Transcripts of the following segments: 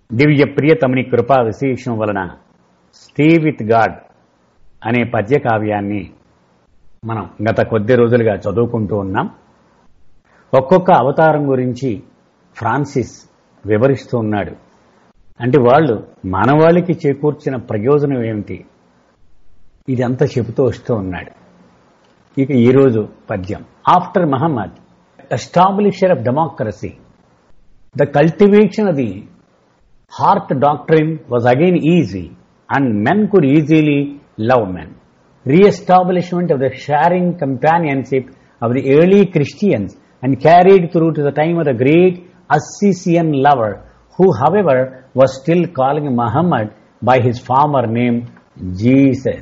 దివ్య ప్రియతముని కృపా విశేషం వలన స్టే విత్ గాడ్ అనే పద్య కావ్యాన్ని మనం గత కొద్ది రోజులుగా చదువుకుంటూ ఉన్నాం ఒక్కొక్క అవతారం గురించి ఫ్రాన్సిస్ వివరిస్తూ ఉన్నాడు అంటే వాళ్ళు మానవాళికి చేకూర్చిన ప్రయోజనం ఏమిటి ఇదంతా చెబుతూ వస్తూ ఉన్నాడు ఇక ఈరోజు పద్యం after Mohammed establisher of democracy the cultivation of the heart doctrine was again easy and men could easily love men. Re-establishment of the sharing companionship of the early Christians and carried through to the time of the great Assisian lover who however was still calling Muhammad by his former name Jesus.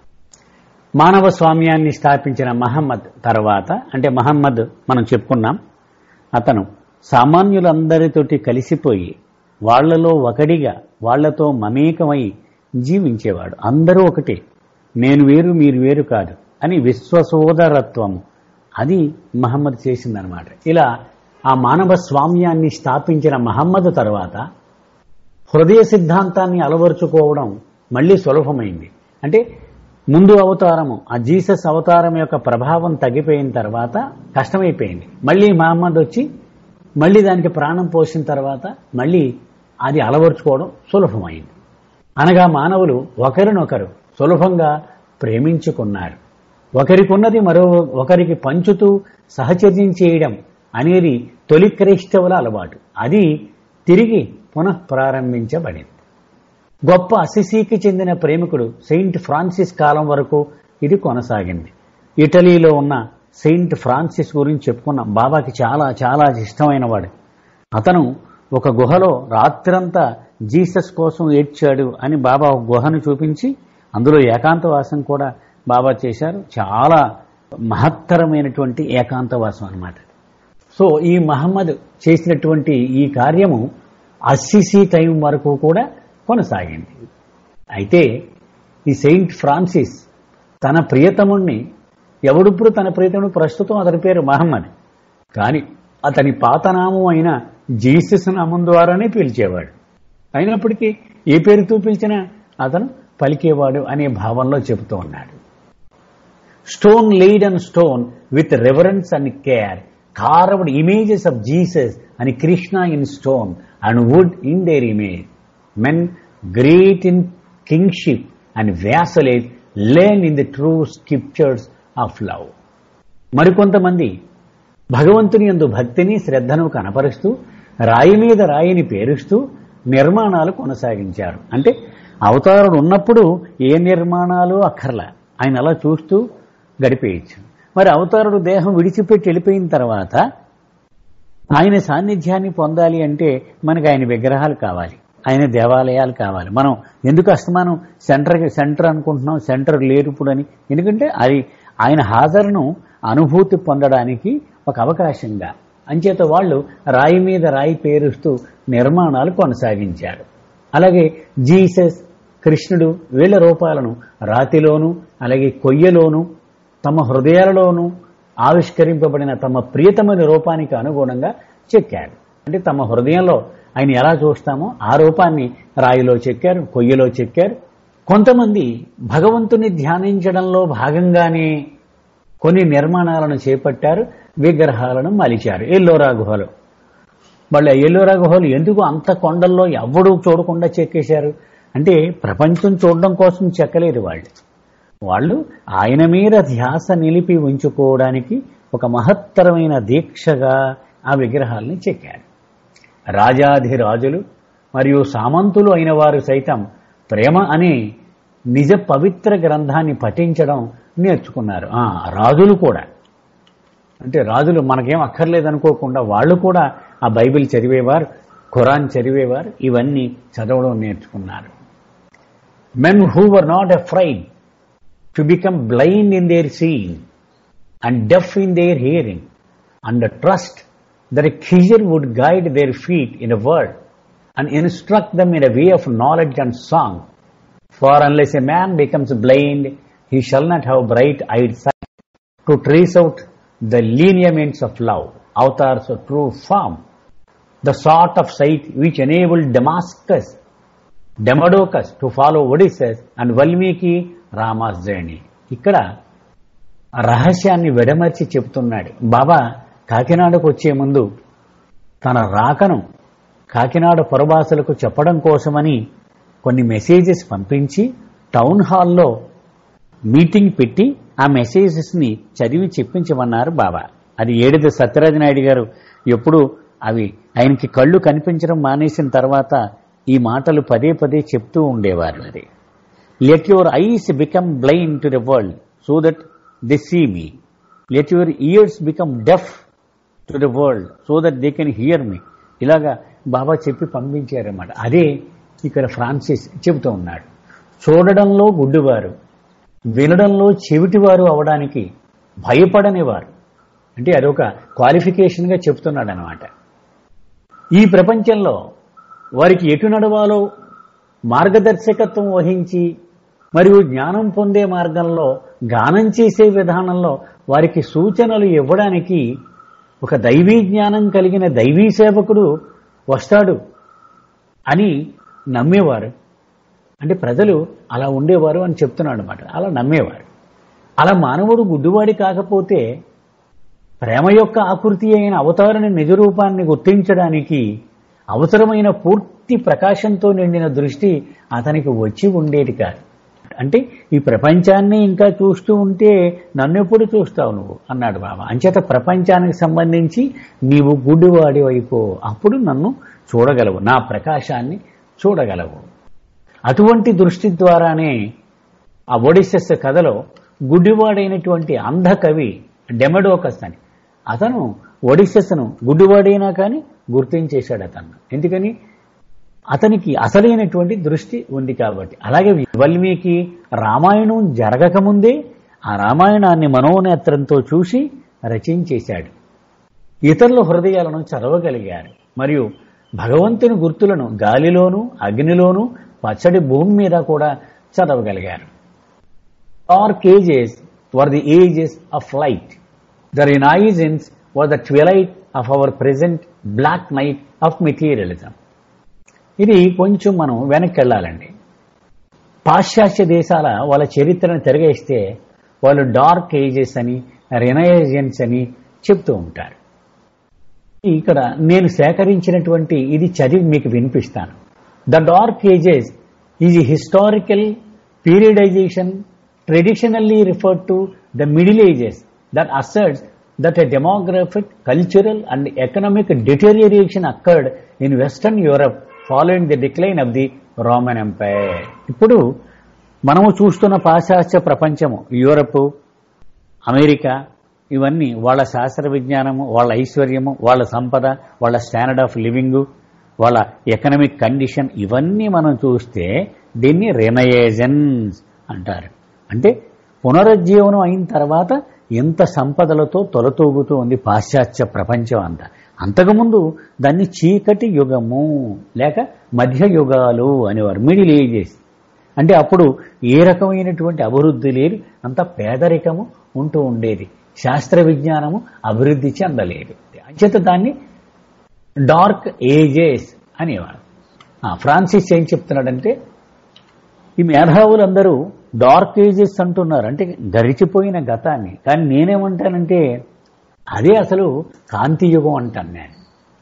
మానవ స్వామ్యాన్ని స్థాపించిన మహమ్మద్ తర్వాత అంటే మహమ్మద్ మనం చెప్పుకున్నాం అతను సామాన్యులందరితోటి కలిసిపోయి వాళ్లలో ఒకడిగా వాళ్లతో మమేకమై జీవించేవాడు అందరూ ఒకటే నేను వేరు మీరు వేరు కాదు అని విశ్వసోదరత్వము అది మహమ్మద్ చేసిందనమాట ఇలా ఆ మానవ స్వామ్యాన్ని స్థాపించిన మహమ్మద్ తర్వాత హృదయ సిద్ధాంతాన్ని అలవరుచుకోవడం మళ్ళీ సులభమైంది అంటే ముందు అవతారము ఆ జీసస్ అవతారం యొక్క ప్రభావం తగ్గిపోయిన తర్వాత కష్టమైపోయింది మళ్ళీ మహమ్మద్ వచ్చి మళ్ళీ దానికి ప్రాణం పోసిన తర్వాత మళ్ళీ అది అలవర్చుకోవడం సులభమైంది అనగా మానవులు ఒకరినొకరు సులభంగా ప్రేమించుకున్నారు ఒకరికున్నది మరో ఒకరికి పంచుతూ సహచర్యం చేయడం అనేది తొలి క్రైస్తవుల అలవాటు అది తిరిగి పునః ప్రారంభించబడింది గొప్ప అసిసీకి చెందిన ప్రేమికుడు సెయింట్ ఫ్రాన్సిస్ కాలం వరకు ఇది కొనసాగింది ఇటలీలో ఉన్న సెయింట్ ఫ్రాన్సిస్ గురించి చెప్పుకున్నాం బాబాకి చాలా చాలా ఇష్టమైన వాడు అతను ఒక గుహలో రాత్రంతా జీసస్ కోసం ఏడ్చాడు అని బాబా ఒక గుహను చూపించి అందులో ఏకాంతవాసం కూడా బాబా చేశారు చాలా మహత్తరమైనటువంటి ఏకాంతవాసం అన్నమాట సో ఈ మహమ్మద్ చేసినటువంటి ఈ కార్యము అస్సిసి టైం వరకు కూడా కొనసాగింది అయితే ఈ సెయింట్ ఫ్రాన్సిస్ తన ప్రియతముణ్ణి ఎవడిప్పుడు తన ప్రియతముడు ప్రస్తుతం అతని పేరు మహమ్మద్ కానీ అతని పాతనామం అయిన జీసస్ నామం ద్వారానే పిలిచేవాడు అయినప్పటికీ ఏ పేరుతో పిలిచినా అతను పలికేవాడు అనే భావంలో చెబుతూ ఉన్నాడు stone laid and stone with reverence and care carved images of Jesus and Krishna in stone and wood in their image men great in kingship and vassalage learn in the true scriptures of love మరికొంతమంది భగవంతుని యందు భక్తిని శ్రద్ధను కనపరుస్తూ రాయి మీద రాయిని పేరుస్తూ నిర్మాణాలు కొనసాగించారు అంటే అవతారుడు ఉన్నప్పుడు ఏ నిర్మాణాలు అక్కర్లా ఆయన అలా చూస్తూ గడిపేయచ్చు మరి అవతారుడు దేహం విడిచిపెట్టి వెళ్ళిపోయిన తర్వాత ఆయన సాన్నిధ్యాన్ని పొందాలి అంటే మనకి ఆయన విగ్రహాలు కావాలి ఆయన దేవాలయాలు కావాలి మనం ఎందుకు అస్తమానం సెంటర్కి సెంటర్ అనుకుంటున్నాం సెంటర్ లేరు ఇప్పుడు అని ఎందుకంటే అది ఆయన హాజరును అనుభూతి పొందడానికి ఒక అవకాశంగా అంచేత వాళ్ళు రాయి మీద రాయి పేరుస్తూ నిర్మాణాలు కొనసాగించారు అలాగే జీసస్ కృష్ణుడు వీళ్ళ రూపాలను రాతిలోను అలాగే కొయ్యలోను తమ హృదయాలలోనూ ఆవిష్కరింపబడిన తమ ప్రియతమైన రూపానికి అనుగుణంగా చెక్కారు అంటే తమ హృదయంలో ఆయన ఎలా చూస్తామో ఆ రూపాన్ని రాయిలో చెక్కారు కొయ్యలో చెక్కారు కొంతమంది భగవంతుని ధ్యానించడంలో భాగంగానే కొన్ని నిర్మాణాలను చేపట్టారు విగ్రహాలను మలిచారు ఎల్లోరా గుహలో వాళ్ళు ఆ ఎల్లోరా గుహలు ఎందుకు అంత కొండల్లో ఎవ్వడూ చూడకుండా చెక్కేశారు అంటే ప్రపంచం చూడడం కోసం చెక్కలేదు వాళ్ళు వాళ్ళు ఆయన మీద ధ్యాస నిలిపి ఉంచుకోవడానికి ఒక మహత్తరమైన దీక్షగా ఆ విగ్రహాల్ని చెక్కారు రాజాధిరాజులు మరియు సామంతులు అయిన వారు సైతం ప్రేమ అనే నిజ పవిత్ర గ్రంథాన్ని పఠించడం నేర్చుకున్నారు ఆ రాజులు కూడా అంటే రాజులు మనకేం అక్కర్లేదు అనుకోకుండా వాళ్ళు కూడా ఆ బైబిల్ చదివేవారు ఖురాన్ చదివేవారు ఇవన్నీ చదవడం నేర్చుకున్నారు men who were not afraid to become blind in their seeing and deaf in their hearing and trust that a khizr would guide their feet in a word and instruct them in a way of knowledge and song. For unless a man becomes blind, he shall not have bright eyed sight to trace out the lineaments of love, avatars of true form. the sort of sight which enabled Damascus, Demodocus to follow Odysseus and Valmiki Rama's journey. ఇక్కడ రహస్యాన్ని విడమర్చి చెప్తున్నాడు బాబా కాకినాడకు వచ్చే ముందు తన రాకను కాకినాడ పురవాసులకు చెప్పడం కోసమని కొన్ని మెసేజెస్ పంపించి టౌన్ హాల్లో మీటింగ్ పెట్టి ఆ మెసేజెస్ ని చదివి చెప్పించమన్నారు బాబా అది ఏడిది సత్యరాజ నాయుడు గారు ఎప్పుడు అవి ఆయనకి కళ్ళు కనిపించడం మానేసిన తర్వాత ఈ మాటలు పదే పదే చెప్తూ ఉండేవారు అది let your eyes become blind to the world so that the see me let your ears become deaf to the world so that they can hear me ఇలాగా బాబా చెప్పి పంపించారన్నమాట అదే ఇక్కడ ఫ్రాన్సిస్ చెబుతూ ఉన్నాడు చూడడంలో గుడ్డివారు వినడంలో చెవిటివారు అవడానికి భయపడనివారు అంటే అదొక క్వాలిఫికేషన్గా చెప్తున్నాడు అనమాట ఈ ప్రపంచంలో వారికి ఎటు నడవాలో మార్గదర్శకత్వం వహించి మరియు జ్ఞానం పొందే మార్గంలో గానం చేసే విధానంలో వారికి సూచనలు ఇవ్వడానికి ఒక దైవీ జ్ఞానం కలిగిన దైవీ సేవకుడు వస్తాడు అని నమ్మేవారు అంటే ప్రజలు అలా ఉండేవారు అని చెప్తున్నాడు అనమాట అలా నమ్మేవారు అలా మానవుడు గుడ్డివాడి కాకపోతే ప్రేమ యొక్క ఆకృతి అయిన అవతారణ నిజరూపాన్ని గుర్తించడానికి అవసరమైన పూర్తి ప్రకాశంతో నిండిన దృష్టి అతనికి వచ్చి ఉండేది కాదు అంటే ఈ ప్రపంచాన్ని ఇంకా చూస్తూ ఉంటే నన్నెప్పుడు చూస్తావు నువ్వు అన్నాడు బాబా అంచేత ప్రపంచానికి సంబంధించి నీవు గుడ్డివాడి అయిపో అప్పుడు నన్ను చూడగలవు నా ప్రకాశాన్ని చూడగలవు అటువంటి దృష్టి ద్వారానే ఆ ఒడిసెస్ కథలో గుడ్డివాడైనటువంటి అంధకవి డెమడోకస్ అని అతను ఒడిసెస్ను గుడ్డివాడైనా కానీ గుర్తించేశాడు అతను ఎందుకని అతనికి అసలైనటువంటి దృష్టి ఉంది కాబట్టి అలాగే వల్మీకి రామాయణం జరగకముందే ఆ రామాయణాన్ని మనోనేత్రంతో చూసి రచించేశాడు ఇతరుల హృదయాలను చదవగలిగారు మరియు భగవంతుని గుర్తులను గాలిలోనూ అగ్నిలోనూ పచ్చడి భూమి మీద కూడా చదవగలిగారు dark ages were the ages of light the renaissance were the twilight of our present black night of materialism ఇది కొంచెం మనం వెనక్కి వెళ్ళాలండి పాశ్చాత్య దేశాల వాళ్ళ చరిత్రను తిరగేస్తే వాళ్ళు డార్క్ ఏజెస్ అని రినైజెన్స్ అని చెప్తూ ఉంటారు ఇక్కడ నేను సేకరించినటువంటి ఇది చదివి మీకు వినిపిస్తాను the dark ages is historical periodization traditionally referred to the middle ages that asserts that a demographic, cultural, and economic deterioration occurred in Western Europe following the decline of the Roman Empire. ఇప్పుడు మనము చూస్తున్న పాశ్చాత్య ప్రపంచము Europe America ఇవన్నీ వాళ్ళ శాస్త్ర విజ్ఞానము వాళ్ళ ఐశ్వర్యము వాళ్ళ సంపద వాళ్ళ స్టాండర్డ్ ఆఫ్ లివింగ్ వాళ్ళ ఎకనమిక్ కండిషన్ ఇవన్నీ మనం చూస్తే దీన్ని రెనయేజన్స్ అంటారు అంటే పునరుజ్జీవనం అయిన తర్వాత ఎంత సంపదలతో తొలతూగుతూ ఉంది పాశ్చాత్య ప్రపంచం అంతా అంతకుముందు దాన్ని చీకటి యుగము లేక మధ్య యుగాలు అనేవారు మిడిల్ ఏజెస్ అంటే అప్పుడు ఏ రకమైనటువంటి అభివృద్ధి లేదు అంత పేదరికము ఉంటూ ఉండేది శాస్త్ర విజ్ఞానము అభివృద్ధి చెందలేదు అంచేత దాన్ని డార్క్ ఏజెస్ అనేవారు ఆ, ఫ్రాన్సిస్ ఏం చెప్తున్నాడంటే ఈ మేధావులందరూ డార్క్ ఏజెస్ అంటున్నారు అంటే గరిచిపోయిన గతాన్ని కానీ నేనేమంటానంటే అదే అసలు కాంతి యుగం అంటాను నేను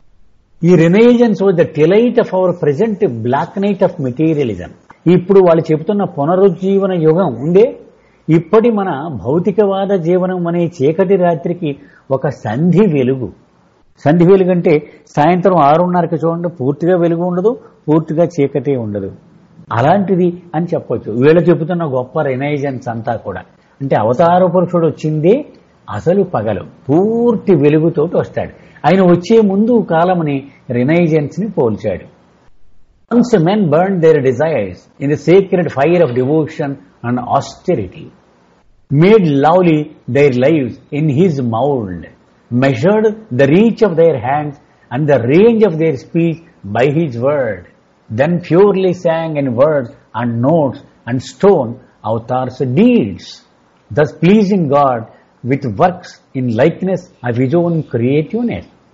ఈ renaissance was the twilight of our present black night of materialism ఇప్పుడు వాళ్ళు చెబుతున్న పునరుజ్జీవన యుగం ఉందే ఇప్పటి మన భౌతికవాద జీవనం అనే చీకటి రాత్రికి ఒక సంధి వెలుగు సంధి వెలుగు అంటే సాయంత్రం ఆరున్నరకి చూడండి పూర్తిగా వెలుగు ఉండదు పూర్తిగా చీకటి ఉండదు అలాంటిది అని చెప్పొచ్చు వీళ్ళు చెబుతున్న గొప్ప రినైజెన్స్ అంతా కూడా అంటే అవతార పురుషుడు వచ్చిందే అసలు పగలు పూర్తి వెలుగుతోటి వస్తాడు ఆయన వచ్చే ముందు కాలమని రినైజెన్స్ ని పోల్చాడు Once men burned their desires in the sacred fire of devotion and austerity, made lovely their lives in his mould, measured the reach of their hands and the range of their speech by his word, then purely sang in words and notes and stone avatars deeds, thus pleasing God with works in likeness of his own creativeness.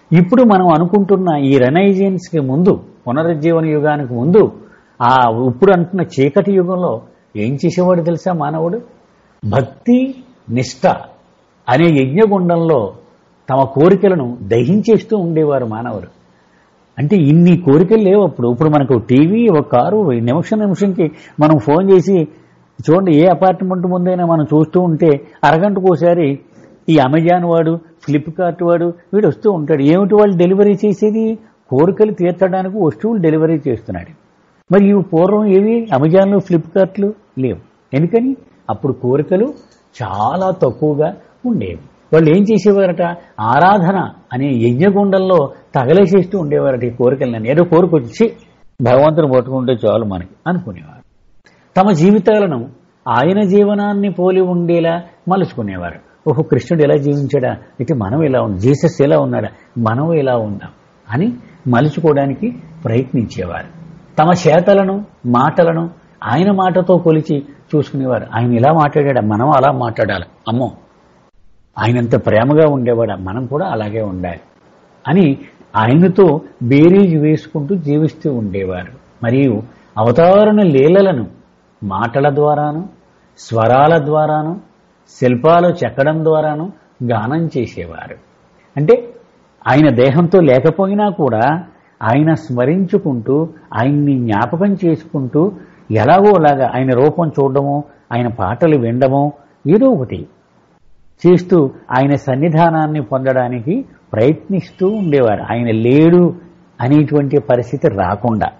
ఇప్పుడు మనం అనుకుంటున్న ఈ renaissance కి ముందు పునరుజ్జీవన యుగానికి ముందు ఆ ఇప్పుడు అంటున్న చీకటి యుగంలో ఏం చేసేవాడు తెలుసా మానవుడు భక్తి నిష్ట అనే యజ్ఞగుండంలో తమ కోరికలను దహించేస్తూ ఉండేవారు మానవుడు అంటే ఇన్ని కోరికలు లేవు అప్పుడు ఇప్పుడు మనకు టీవీ ఒక కారు ఈ నిమిషం నిమిషంకి మనం ఫోన్ చేసి చూడండి ఏ అపార్ట్మెంట్ ముందైనా మనం చూస్తూ ఉంటే అరగంటకు ఒకసారి ఈ అమెజాన్ వాడు ఫ్లిప్కార్ట్ వాడు వీడు వస్తూ ఉంటాడు ఏమిటి వాళ్ళు డెలివరీ చేసేది కోరికలు తీర్చడానికి వస్తువులు డెలివరీ చేస్తున్నాడు మరి ఇవి పూర్వం ఏవి అమెజాన్లు ఫ్లిప్కార్ట్లు లేవు ఎందుకని అప్పుడు కోరికలు చాలా తక్కువగా ఉండేవి వాళ్ళు ఏం చేసేవారట ఆరాధన అనే యజ్ఞగుండంలో తగలేసేస్తూ ఉండేవారట ఈ కోరికలని ఏదో కోరిక వచ్చి భగవంతుని పట్టుకుంటే చాలు మనకి అనుకునేవారు తమ జీవితాలను ఆయన జీవనాన్ని పోలి ఉండేలా మలుచుకునేవారు ఓహో కృష్ణుడు ఎలా జీవించాడా అయితే మనం ఎలా ఉన్నాం జీసస్ ఎలా ఉన్నాడా మనం ఎలా ఉన్నాం అని మలుచుకోవడానికి ప్రయత్నించేవారు తమ చేతలను మాటలను ఆయన మాటతో కొలిచి చూసుకునేవారు ఆయన ఇలా మాట్లాడాడా మనం అలా మాట్లాడాలి అమ్మో ఆయనంత ప్రేమగా ఉండేవాడా మనం కూడా అలాగే ఉండాలి అని ఆయనతో బేరీజ్ వేసుకుంటూ జీవిస్తూ ఉండేవారు మరియు అవతారణ లీలలను మాటల ద్వారాను స్వరాల ద్వారాను శిల్పాలు చెక్కడం ద్వారాను గానం చేసేవారు అంటే ఆయన దేహంతో లేకపోయినా కూడా ఆయన స్మరించుకుంటూ ఆయన్ని జ్ఞాపకం చేసుకుంటూ ఎలాగో అలాగా ఆయన రూపం చూడడమో ఆయన పాటలు వినడమో ఏదో ఒకటి చేస్తూ ఆయన సన్నిధానాన్ని పొందడానికి ప్రయత్నిస్తూ ఉండేవారు ఆయన లేడు అనేటువంటి పరిస్థితి రాకుండా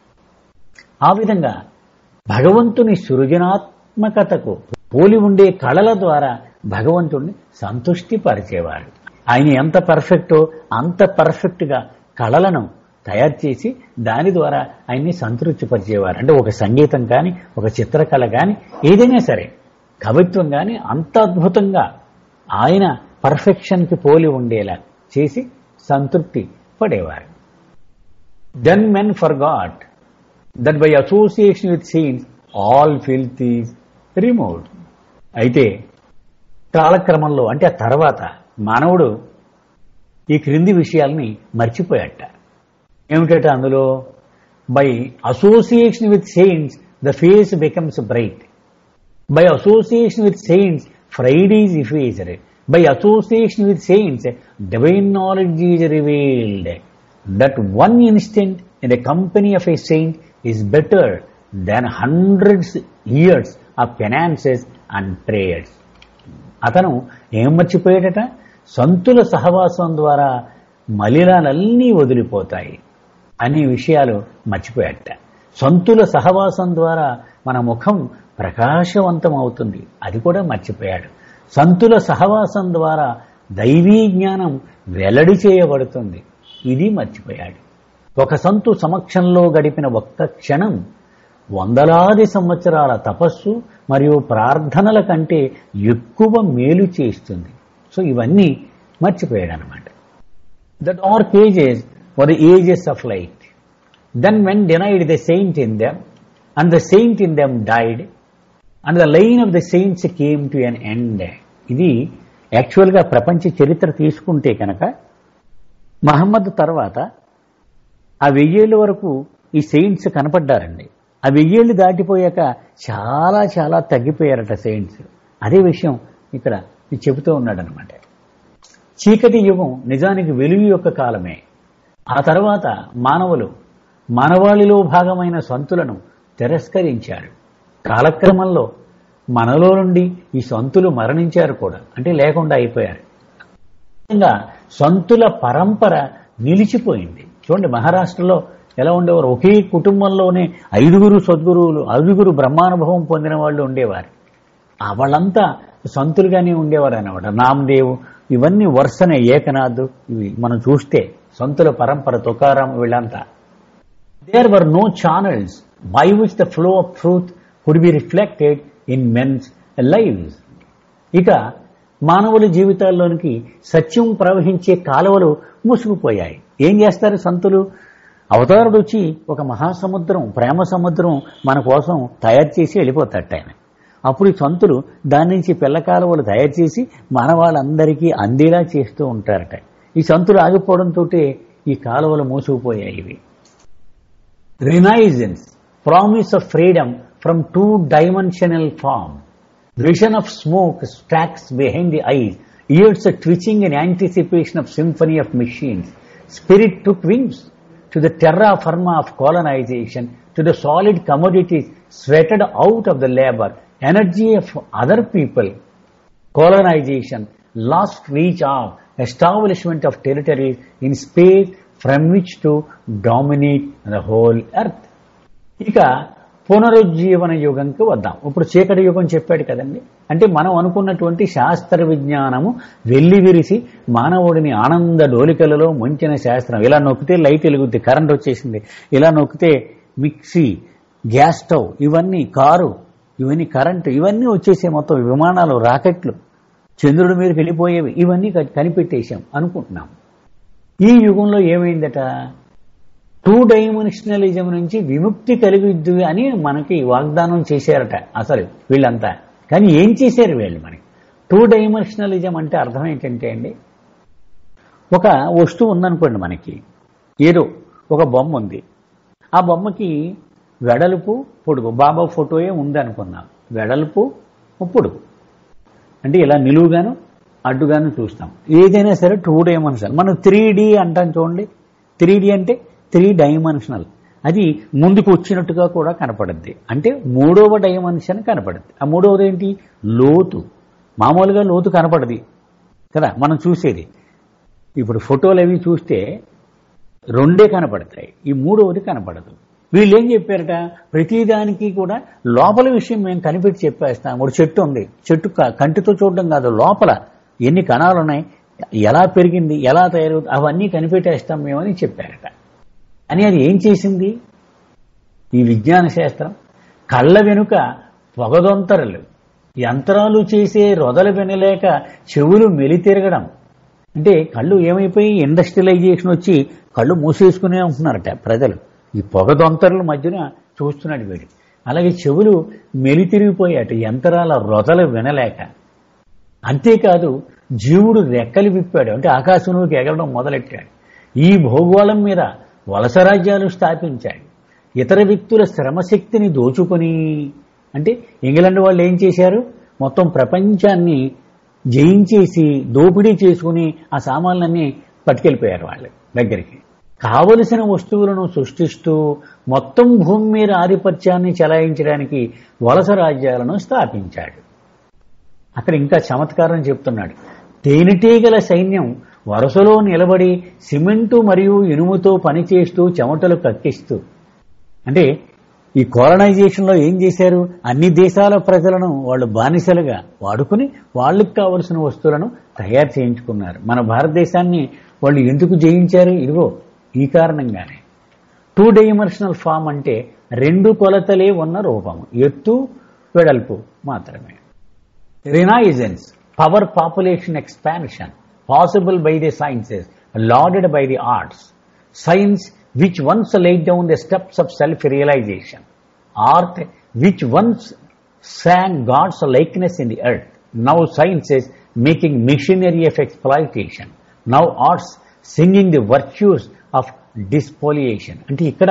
ఆ విధంగా భగవంతుని సృజనాత్మకతకు పోలి ఉండే కళల ద్వారా భగవంతుణ్ణి సంతుష్టి పరిచేవారు ఆయన ఎంత పర్ఫెక్టో అంత పర్ఫెక్ట్గా కళలను తయారు చేసి దాని ద్వారా ఆయన్ని సంతృప్తిపరిచేవారు అంటే ఒక సంగీతం కానీ ఒక చిత్రకళ కానీ ఏదైనా సరే కవిత్వం కానీ అంత అద్భుతంగా ఆయన పర్ఫెక్షన్కి పోలి ఉండేలా చేసి సంతృప్తి పడేవారు then men for God that by association with saints all filth is removed అయితే కాలక్రమంలో అంటే ఆ తర్వాత మానవుడు ఈ క్రింది విషయాల్ని మర్చిపోయాట ఏమిటట అందులో by association with saints the face becomes bright by association with saints frailties effaced by association with saints divine knowledge is revealed that one instant in the company of a saint is better than hundreds years of finances and prayers అతను ఏం మర్చిపోయాడట సంతుల సహవాసం ద్వారా మలినాలన్నీ వదిలిపోతాయి అనే విషయాలు మర్చిపోయాడట సంతుల సహవాసం ద్వారా మన ముఖం ప్రకాశవంతం అవుతుంది అది కూడా మర్చిపోయాడు సంతుల సహవాసం ద్వారా దైవీ జ్ఞానం వెల్లడి చేయబడుతుంది ఇది మర్చిపోయాడు ఒక సంతు సమక్షంలో గడిపిన ఒక్క క్షణం వందలాది సంవత్సరాల తపస్సు మరియు ప్రార్థనల కంటే ఎక్కువ మేలు చేస్తుంది సో ఇవన్నీ మర్చిపోయాడు అనమాట the dark ages were the ages of light then when denied the saint in them and the saint in them died and the line of the saints came to an end ఇది యాక్చువల్గా ప్రపంచ చరిత్ర తీసుకుంటే కనుక మహమ్మద్ తర్వాత ఆ వెయ్యేళ్ళ వరకు ఈ సెయింట్స్ కనపడ్డారండి ఆ వెయ్యేళ్ళు దాటిపోయాక చాలా చాలా తగ్గిపోయారట సెయింట్స్ అదే విషయం ఇక్కడ చెబుతూ ఉన్నాడనమాట చీకటి యుగం నిజానికి వెలుగు యొక్క కాలమే ఆ తర్వాత మానవులు మానవాళిలో భాగమైన సంతులను తిరస్కరించారు కాలక్రమంలో మనలో నుండి ఈ సంతులు మరణించారు కూడా అంటే లేకుండా అయిపోయారు విధంగా సంతుల పరంపర నిలిచిపోయింది చూడండి మహారాష్ట్రలో ఎలా ఉండేవారు ఒకే కుటుంబంలోనే ఐదుగురు సద్గురువులు ఐదుగురు బ్రహ్మానుభవం పొందిన వాళ్ళు ఉండేవారు ఆ వాళ్ళంతా సంతులుగానే ఉండేవారు అన్నమాట నామదేవ్ ఇవన్నీ వరుసనే ఏకనాథ్ ఇవి మనం చూస్తే సంతుల పరంపర తుకారం వీళ్ళంతా there were no channels by which the flow of truth could be reflected in men's lives ఇక మానవుల జీవితాల్లోనికి సత్యం ప్రవహించే కాలువలు మూసుకుపోయాయి ఏం చేస్తారు సంతులు అవతారుడు వచ్చి ఒక మహాసముద్రం ప్రేమ సముద్రం మన కోసం తయారు చేసి వెళ్ళిపోతాడు ఆయన అప్పుడు ఈ సంతులు దాని నుంచి పిల్ల కాలువలు తయారు చేసి మన వాళ్ళందరికీ అందేలా చేస్తూ ఉంటారట ఈ సంతులు ఆగిపోవడంతో ఈ కాలువలు మూసుకుపోయాయి ఇవి renaissance promise of freedom from two dimensional form vision of smoke stacks behind the eyes ears twitching in anticipation of symphony of machines spirit took wings to the terra firma of colonization to the solid commodities sweated out of the labor, energy of other people, colonization, lost reach of establishment of territories in space from which to dominate the whole earth. ఇక పునరుజ్జీవన యుగంకి వద్దాం ఇప్పుడు చీకటి యుగం చెప్పాడు కదండి అంటే మనం అనుకున్నటువంటి శాస్త్ర విజ్ఞానము వెల్లి విరిసి మానవుడిని ఆనంద డోలికలలో ముంచిన శాస్త్రం ఇలా నొక్కితే లైట్ వెలుగుద్ది కరెంట్ వచ్చేసింది ఇలా నొక్కితే మిక్సీ గ్యాస్ స్టవ్ ఇవన్నీ కారు ఇవన్నీ కరెంటు ఇవన్నీ వచ్చేసే మొత్తం విమానాలు రాకెట్లు చంద్రుడి మీదకి వెళ్ళిపోయేవి ఇవన్నీ క- కనిపెట్టేశాం అనుకుంటున్నాం ఈ యుగంలో ఏమైందట టూ డైమెన్షనలిజం నుంచి విముక్తి కలిగిద్దు అని మనకి వాగ్దానం చేశారట అసలు వీళ్ళంతా కానీ ఏం చేశారు వీళ్ళు మనకి టూ డైమెన్షనలిజం అంటే అర్థం ఏంటంటే అండి ఒక వస్తువు ఉందనుకోండి మనకి ఏదో ఒక బొమ్మ ఉంది ఆ బొమ్మకి వెడల్పు పొడుగు బాబా ఫోటోయే ఉంది అనుకున్నాం వెడల్పు పొడుగు అంటే ఇలా నిలువుగాను అడ్డుగాను చూస్తాం ఏదైనా సరే టూ డైమెన్షనల్ మనం త్రీ డి అంటాం చూడండి త్రీ డి అంటే త్రీ డైమెన్షనల్ అది ముందుకు వచ్చినట్టుగా కూడా కనపడుద్ది అంటే మూడవ డైమెన్షన్ కనపడుద్ది ఆ మూడవది ఏంటి లోతు మామూలుగా లోతు కనపడది కదా మనం చూసేది ఇప్పుడు ఫోటోలు అవి చూస్తే రెండే కనపడతాయి ఈ మూడవది కనపడదు వీళ్ళు ఏం చెప్పారట ప్రతిదానికి కూడా లోపల విషయం మేము కనిపెట్టి చెప్పేస్తాం ఒక చెట్టు ఉంది చెట్టు క- కంటితో చూడడం కాదు లోపల ఎన్ని కణాలు ఉన్నాయి ఎలా పెరిగింది ఎలా తయారవుతుంది అవన్నీ కనిపెట్టేస్తాం మేమని చెప్పారట అని అది ఏం చేసింది ఈ విజ్ఞాన శాస్త్రం కళ్ళ వెనుక పొగదొంతరలు యంత్రాలు చేసే రొదలు వినలేక చెవులు మెలితిరగడం అంటే కళ్ళు ఏమైపోయి ఇండస్ట్రియలైజేషన్ వచ్చి కళ్ళు మూసేసుకునే ఉంటున్నారట ప్రజలు ఈ పొగదొంతరల మధ్యన చూస్తున్నాడు వీడు అలాగే చెవులు మెలితిరిగిపోయాట యంత్రాల రొదలు వినలేక అంతేకాదు జీవుడు రెక్కలు విప్పాడు అంటే ఆకాశంలోకి ఎగరడం మొదలెట్టాడు ఈ భూగోళం మీద వలస రాజ్యాలు స్థాపించాడు ఇతర వ్యక్తుల శ్రమశక్తిని దోచుకొని అంటే ఇంగ్లాండ్ వాళ్ళు ఏం చేశారు మొత్తం ప్రపంచాన్ని జయించేసి దోపిడీ చేసుకుని ఆ సామాన్లన్నీ పట్టుకెళ్ళిపోయారు వాళ్ళు దగ్గరికి కావలసిన వస్తువులను సృష్టిస్తూ మొత్తం భూమి మీద ఆధిపత్యాన్ని చెలాయించడానికి వలస రాజ్యాలను స్థాపించాడు అక్కడ ఇంకా చమత్కారం చెప్తున్నాడు తేనెటీగల సైన్యం వరుసలో నిలబడి సిమెంటు మరియు ఇనుముతో పనిచేస్తూ చెమటలు కక్కిస్తూ అంటే ఈ కోలనైజేషన్లో ఏం చేశారు అన్ని దేశాల ప్రజలను వాళ్ళు బానిసలుగా వాడుకుని వాళ్ళకి కావలసిన వస్తువులను తయారు చేయించుకున్నారు మన భారతదేశాన్ని వాళ్ళు ఎందుకు జయించారు ఇదిగో ఈ కారణంగానే టూ డైమెన్షనల్ ఫామ్ అంటే రెండు కొలతలే ఉన్న రూపము ఎత్తు వెడల్పు మాత్రమే renaissance power population expansion possible by the sciences laded by the arts science which once laid down the steps of self-realization, art which once sang God's likeness in the earth, now science is making machinery of exploitation, now arts singing the virtues of dispoliation. అంటే ఇక్కడ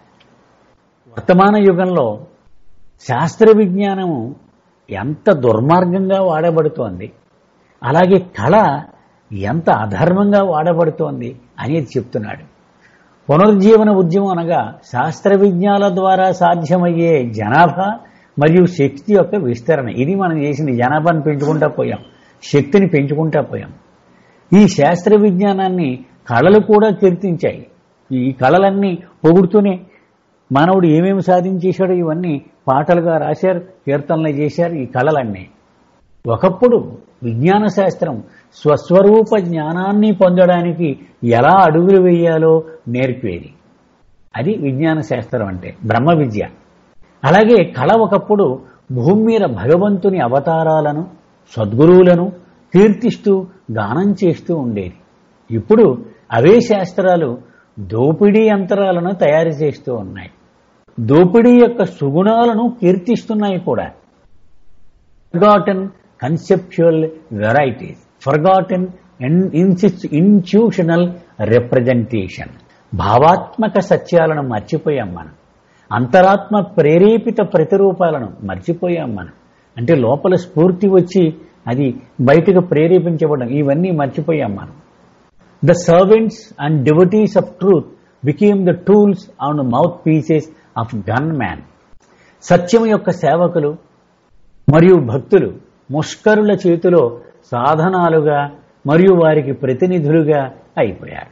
వర్తమాన యుగంలో శాస్త్ర విజ్ఞానము ఎంత దుర్మార్గంగా వాడబడుతోంది అలాగే కళ ఎంత అధర్మంగా వాడబడుతోంది అనేది చెప్తున్నాడు పునరుజ్జీవన ఉద్యమం అనగా శాస్త్ర విజ్ఞానాల ద్వారా సాధ్యమయ్యే జనాభా మరియు శక్తి యొక్క విస్తరణ ఇది మనం చేసింది జనాభాను పెంచుకుంటా పోయాం శక్తిని పెంచుకుంటా పోయాం ఈ శాస్త్ర విజ్ఞానాన్ని కళలు కూడా కీర్తించాయి ఈ కళలన్నీ పొగుడుతూనే మానవుడు ఏమేమి సాధించేశాడో ఇవన్నీ పాటలుగా రాశారు కీర్తనలు చేశారు ఈ కళలన్నీ ఒకప్పుడు విజ్ఞాన శాస్త్రం స్వస్వరూప జ్ఞానాన్ని పొందడానికి ఎలా అడుగులు వేయాలో నేర్పేది అది విజ్ఞాన శాస్త్రం అంటే బ్రహ్మ విద్య అలాగే కళ ఒకప్పుడు భూమి మీద భగవంతుని అవతారాలను సద్గురువులను కీర్తిస్తూ గానం చేస్తూ ఉండేది ఇప్పుడు అవే శాస్త్రాలు దోపిడీ యంత్రాలను తయారు చేస్తూ ఉన్నాయి దోపిడీ యొక్క సుగుణాలను కీర్తిస్తున్నాయి కూడా forgotten conceptual varieties, forgotten institutional representation భావాత్మక సత్యాలను మర్చిపోయాం మనం అంతరాత్మ ప్రేరేపిత ప్రతిరూపాలను మర్చిపోయాం మనం అంటే లోపల స్ఫూర్తి వచ్చి అది బయటకు ప్రేరేపించబడడం ఇవన్నీ మర్చిపోయాం మనం the servants and devotees of truth became the tools and mouthpieces of gunman సత్యం యొక్క సేవకులు మరియు భక్తులు ముష్కరుల చేతిలో సాధనాలుగా మరియు వారికి ప్రతినిధులుగా అయిపోయారు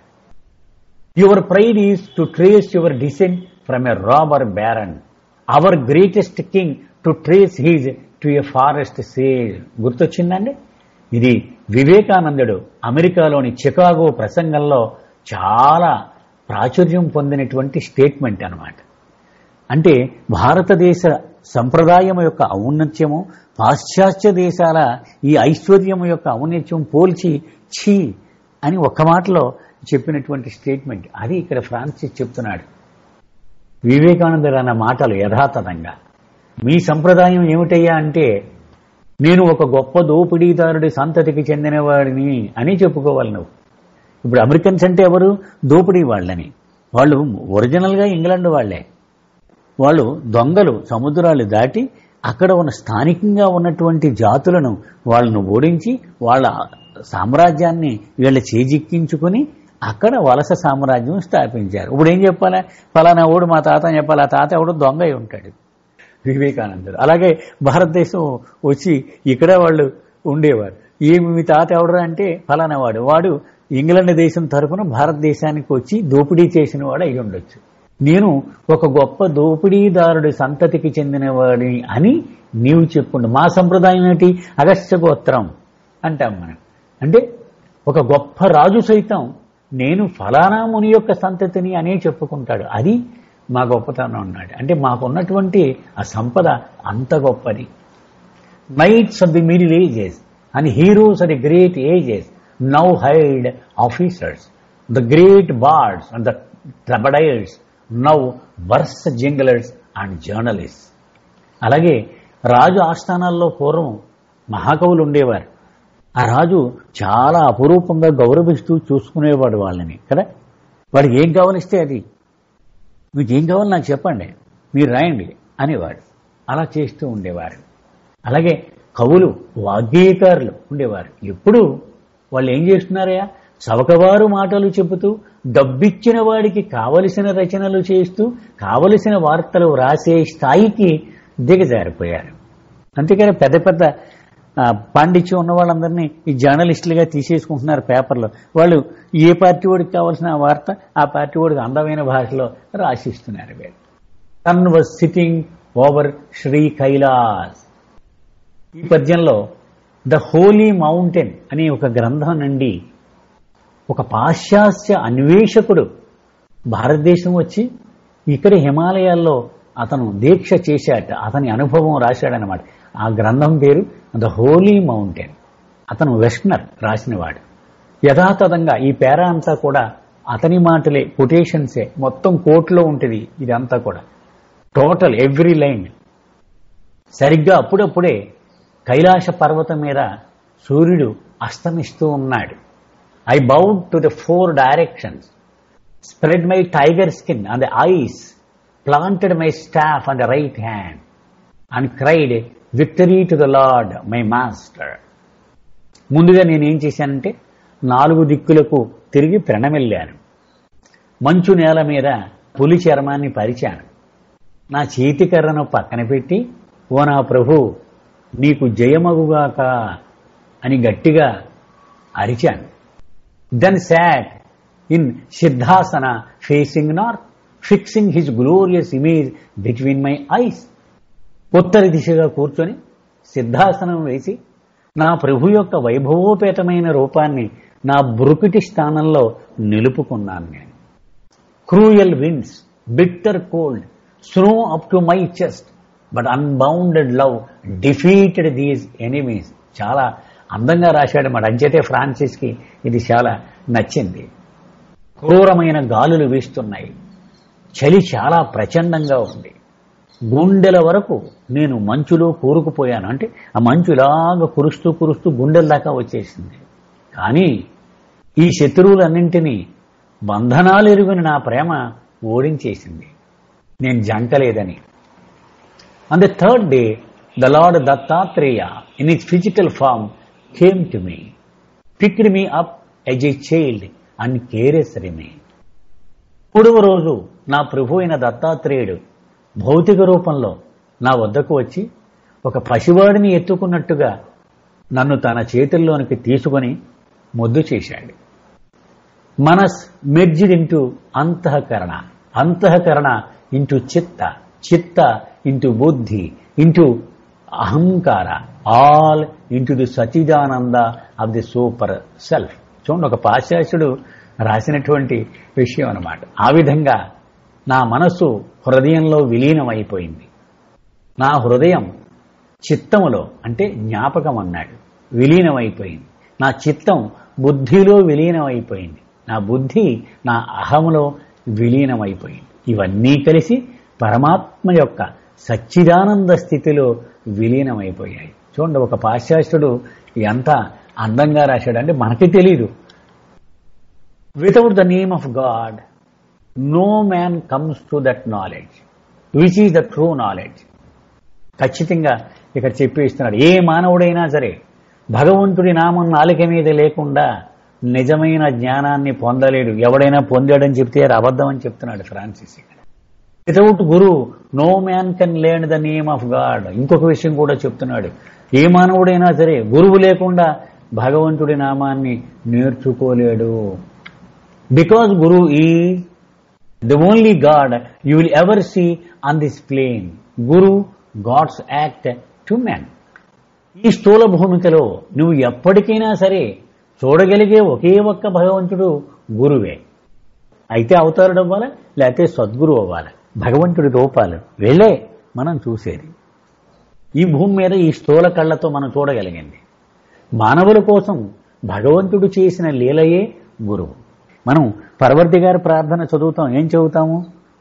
your pride is to trace your descent from a robber baron our greatest king to trace his to a forest sage గుర్తొచ్చిందండి ఇది వివేకానందుడు అమెరికాలోని చికాగో ప్రసంగంలో చాలా ప్రాచుర్యం పొందినటువంటి స్టేట్మెంట్ అన్నమాట అంటే భారతదేశ సంప్రదాయం యొక్క ఔన్నత్యము పాశ్చాత్య దేశాల ఈ ఐశ్వర్యం యొక్క ఔన్నత్యం పోల్చి ఛీ అని ఒక్క మాటలో చెప్పినటువంటి స్టేట్మెంట్ అది ఇక్కడ ఫ్రాన్సిస్ చెప్తున్నాడు వివేకానందుడు అన్న మాటలు యథాతథంగా మీ సంప్రదాయం ఏమిటయ్యా అంటే నేను ఒక గొప్ప దోపిడీదారుడి సంతతికి చెందినవాడిని అని చెప్పుకోవాలి నువ్వు ఇప్పుడు అమెరికన్స్ అంటే ఎవరు దోపిడీ వాళ్ళని వాళ్ళు ఒరిజినల్గా ఇంగ్లాండ్ వాళ్ళే వాళ్ళు దొంగలు సముద్రాలు దాటి అక్కడ ఉన్న స్థానికంగా ఉన్నటువంటి జాతులను వాళ్ళను ఓడించి వాళ్ళ సామ్రాజ్యాన్ని వీళ్ళ చేజిక్కించుకుని అక్కడ వలస సామ్రాజ్యం స్థాపించారు ఇప్పుడు ఏం చెప్పాలా ఫలానా ఓడు మా తాత అని చెప్పాలి ఆ తాత ఎవడు దొంగ అయి ఉంటాడు వివేకానందుడు అలాగే భారతదేశం వచ్చి ఇక్కడ వాళ్ళు ఉండేవారు ఏమి మీ తాత ఎవడరా అంటే ఫలానా వాడు వాడు ఇంగ్లాండ్ దేశం తరఫున భారతదేశానికి వచ్చి దోపిడీ చేసిన వాడు అయి ఉండొచ్చు నేను ఒక గొప్ప దోపిడీదారుడి సంతతికి చెందినవాడిని అని నీవు చెప్పుండు మా సంప్రదాయం ఏంటి అగస్త్య గోత్రం అంటాం మనం అంటే ఒక గొప్ప రాజు సైతం నేను ఫలానా ముని యొక్క సంతతిని అనే చెప్పుకుంటాడు అది మా గొప్పతనం అన్నాడు అంటే మాకున్నటువంటి ఆ సంపద అంత గొప్పది knights of the middle ages and heroes of the great ages now hide officers the great bards and the troubadours now verse jinglers and journalist అలాగే రాజు ఆస్థానాల్లో పూర్వం మహాకవులు ఉండేవారు ఆ రాజు చాలా అపురూపంగా గౌరవిస్తూ చూసుకునేవాడు వాళ్ళని కదా వాడికి ఏం కావాలిస్తే అది మీకు ఏం కావాలి నాకు చెప్పండి మీరు రాయండి అనేవాడు అలా చేస్తూ ఉండేవారు అలాగే కవులు వాగ్గేయకారులు ఉండేవారు ఎప్పుడు వాళ్ళు ఏం చేస్తున్నారయ్యా చవకవారు మాటలు చెబుతూ డబ్బిచ్చిన వాడికి కావలసిన రచనలు చేస్తూ కావలసిన వార్తలు రాసే స్థాయికి దిగజారిపోయారు అంతేకాని పెద్ద పెద్ద ఆ, పాండిత్యం ఉన్న వాళ్ళందరినీ ఈ జర్నలిస్టులుగా తీసేసుకుంటున్నారు పేపర్లో వాళ్ళు ఏ పార్టీ వాడికి కావాల్సిన ఆ వార్త ఆ పార్టీ వాడికి అందమైన భాషలో రాసిస్తున్నారు వీళ్ళు sun was sitting over Shri Kailash ఈ పద్యంలో ద హోలీ మౌంటైన్ అనే ఒక గ్రంథం నుండి ఒక పాశ్చాత్య అన్వేషకుడు భారతదేశం వచ్చి ఇక్కడ హిమాలయాల్లో అతను దీక్ష చేశాట అతని అనుభవం రాశాడనమాట ఆ గ్రంథం పేరు ద హోలీ మౌంటైన్ అతను వెస్ట్నర్ రాసినవాడు యథాతథంగా ఈ పేరా అంతా కూడా అతని మాటలే కొటేషన్సే మొత్తం కోట్లో ఉంటుంది ఇదంతా కూడా టోటల్ ఎవ్రీ లైన్ సరిగ్గా అప్పుడప్పుడే కైలాస పర్వతం మీద సూర్యుడు అస్తమిస్తూ ఉన్నాడు I bowed to the four directions spread my tiger skin on the ice planted my staff on the right hand and cried victory to the lord my master ముందుగా నేను ఏం చేశానంటే నాలుగు దిక్కులకు తిరిగి ప్రణమెళ్ళాను మంచు నేల మీద పులి చర్మాన్ని పరిచాను నా చేతికర్రను పక్కన పెట్టి ఓ నా ప్రభు నీకు జయమగుగాక అని గట్టిగా అరిచాను then sat in siddhasana facing north fixing his glorious image between my eyes ఉత్తర దిశగా కూర్చొని సిద్ధాసనం వేసి నా ప్రభు యొక్క వైభవోపేతమైన రూపాన్ని నా బ్రుకిటి స్థానంలో నిలుపుకున్నాను నేను cruel winds bitter cold snow up to my chest but unbounded love defeated these enemies చాలా అందంగా రాశాడు మాట అంచేతే ఫ్రాన్సిస్కి ఇది చాలా నచ్చింది క్రూరమైన గాలులు వీస్తున్నాయి చలి చాలా ప్రచండంగా ఉంది గుండెల వరకు నేను మంచులో కూరుకుపోయాను అంటే ఆ మంచు ఇలాగ కురుస్తూ కురుస్తూ గుండెల దాకా వచ్చేసింది కానీ ఈ శత్రువులన్నింటినీ బంధనాలు ఎరుగని నా ప్రేమ ఓడించేసింది నేను జంకలేదని On the third day, the Lord Dattatreya, in his physical form, came to me, picked me up as a child, and caressed me. మూడవ రోజు నా ప్రభు అయిన దత్తాత్రేయుడు భౌతిక రూపంలో నా వద్దకు వచ్చి ఒక పసివాడిని ఎత్తుకున్నట్టుగా నన్ను తన చేతుల్లోనికి తీసుకొని ముద్దు చేశాడు మనస్ మెర్జిడ్ ఇంటూ అంతఃకరణ అంతఃకరణ ఇంటూ చిత్త చిత్త into buddhi into ahankara all into the satchidananda of the super self చూడండి ఒక పాశ్చాత్యుడు రాసినటువంటి విషయం అన్నమాట ఆ విధంగా నా మనస్సు హృదయంలో విలీనమైపోయింది నా హృదయం చిత్తములో అంటే జ్ఞాపకం అన్నాడు విలీనమైపోయింది నా చిత్తం బుద్ధిలో విలీనమైపోయింది నా బుద్ధి నా అహములో విలీనమైపోయింది ఇవన్నీ కలిసి పరమాత్మ యొక్క సచ్చిదానంద స్థితిలో విలీనమైపోయాయి చూడండి ఒక పాశ్చాత్యుడు ఎంత అందంగా రాశాడు అంటే మనకి తెలియదు without the name of God no man comes to that knowledge which is the true knowledge ఖచ్చితంగా ఇక్కడ చెప్పేస్తున్నాడు ఏ మానవుడైనా సరే భగవంతుడి నామం నాలిక మీద లేకుండా నిజమైన జ్ఞానాన్ని పొందలేడు ఎవడైనా పొందాడని చెప్తే అది అబద్ధం అని చెప్తున్నాడు ఫ్రాన్సిస్ ఇక్కడ without guru no man can learn the name of God ఇంకొక విషయం కూడా చెప్తున్నాడు ఏ మానవుడైనా సరే గురువు లేకుండా భగవంతుడి నామాన్ని నేర్చుకోలేడు because guru is the only God you will ever see on this plane guru God's act to man ఈ స్థూల భూమికలో నువ్వు ఎప్పటికైనా సరే చూడగలిగే ఒకే ఒక్క భగవంతుడు గురువే అయితే అవతారుడు అవ్వాలా లేకపోతే సద్గురు అవ్వాలి భగవంతుడి రూపాలు వెళ్ళే మనం చూసేది ఈ భూమి మీద ఈ స్థూల కళ్ళతో మనం చూడగలిగింది మానవుల కోసం భగవంతుడు చేసిన లీలయే గురువు మనం పరవర్తి గారి ప్రార్థన చదువుతాం ఏం చదువుతాము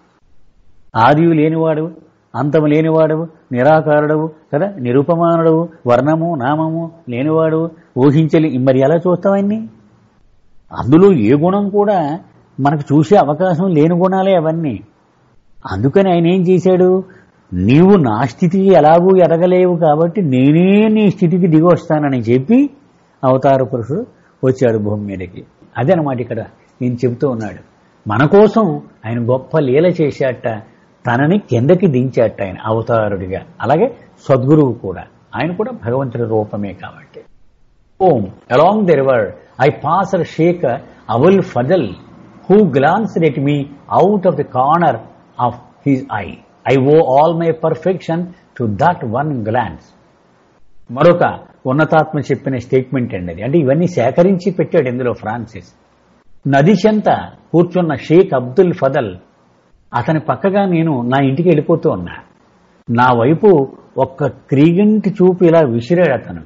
ఆదియు లేనివాడు అంతము లేనివాడు నిరాకారుడవు కదా నిరుపమానుడవు వర్ణము నామము లేనివాడు ఊహించలి మరి ఎలా చూస్తామన్ని అందులో ఏ గుణం కూడా మనకు చూసే అవకాశం లేని గుణాలే అవన్నీ అందుకని ఆయన ఏం చేశాడు నీవు నా స్థితికి ఎలాగూ ఎదగలేవు కాబట్టి నేనే నీ స్థితికి దిగి వస్తానని చెప్పి అవతార పురుషుడు వచ్చాడు భూమి మీదకి అదనమాట ఇక్కడ నేను చెబుతూ ఉన్నాడు మన కోసం ఆయన గొప్ప లీల చేశాట తనని కిందకి దించాట ఆయన అవతారుడిగా అలాగే సద్గురువు కూడా ఆయన కూడా భగవంతుడి రూపమే కాబట్టి Om along the river I passed Sheikh Abul Fazl who glanced at me out of the corner of his eye I owe all my perfection to that one glance మరొక ఉన్నతాత్మ చెప్పిన స్టేట్మెంట్ అండి అది అంటే ఇవన్నీ సేకరించి పెట్టాడు ఇందులో ఫ్రాన్సిస్ నది చెంత కూర్చున్న షేక్ అబ్దుల్ ఫదల్ అతని పక్కగా నేను నా ఇంటికి వెళ్ళిపోతూ ఉన్నా నా వైపు ఒక్క క్రీగంటి చూపు ఇలా విసిరాడు అతను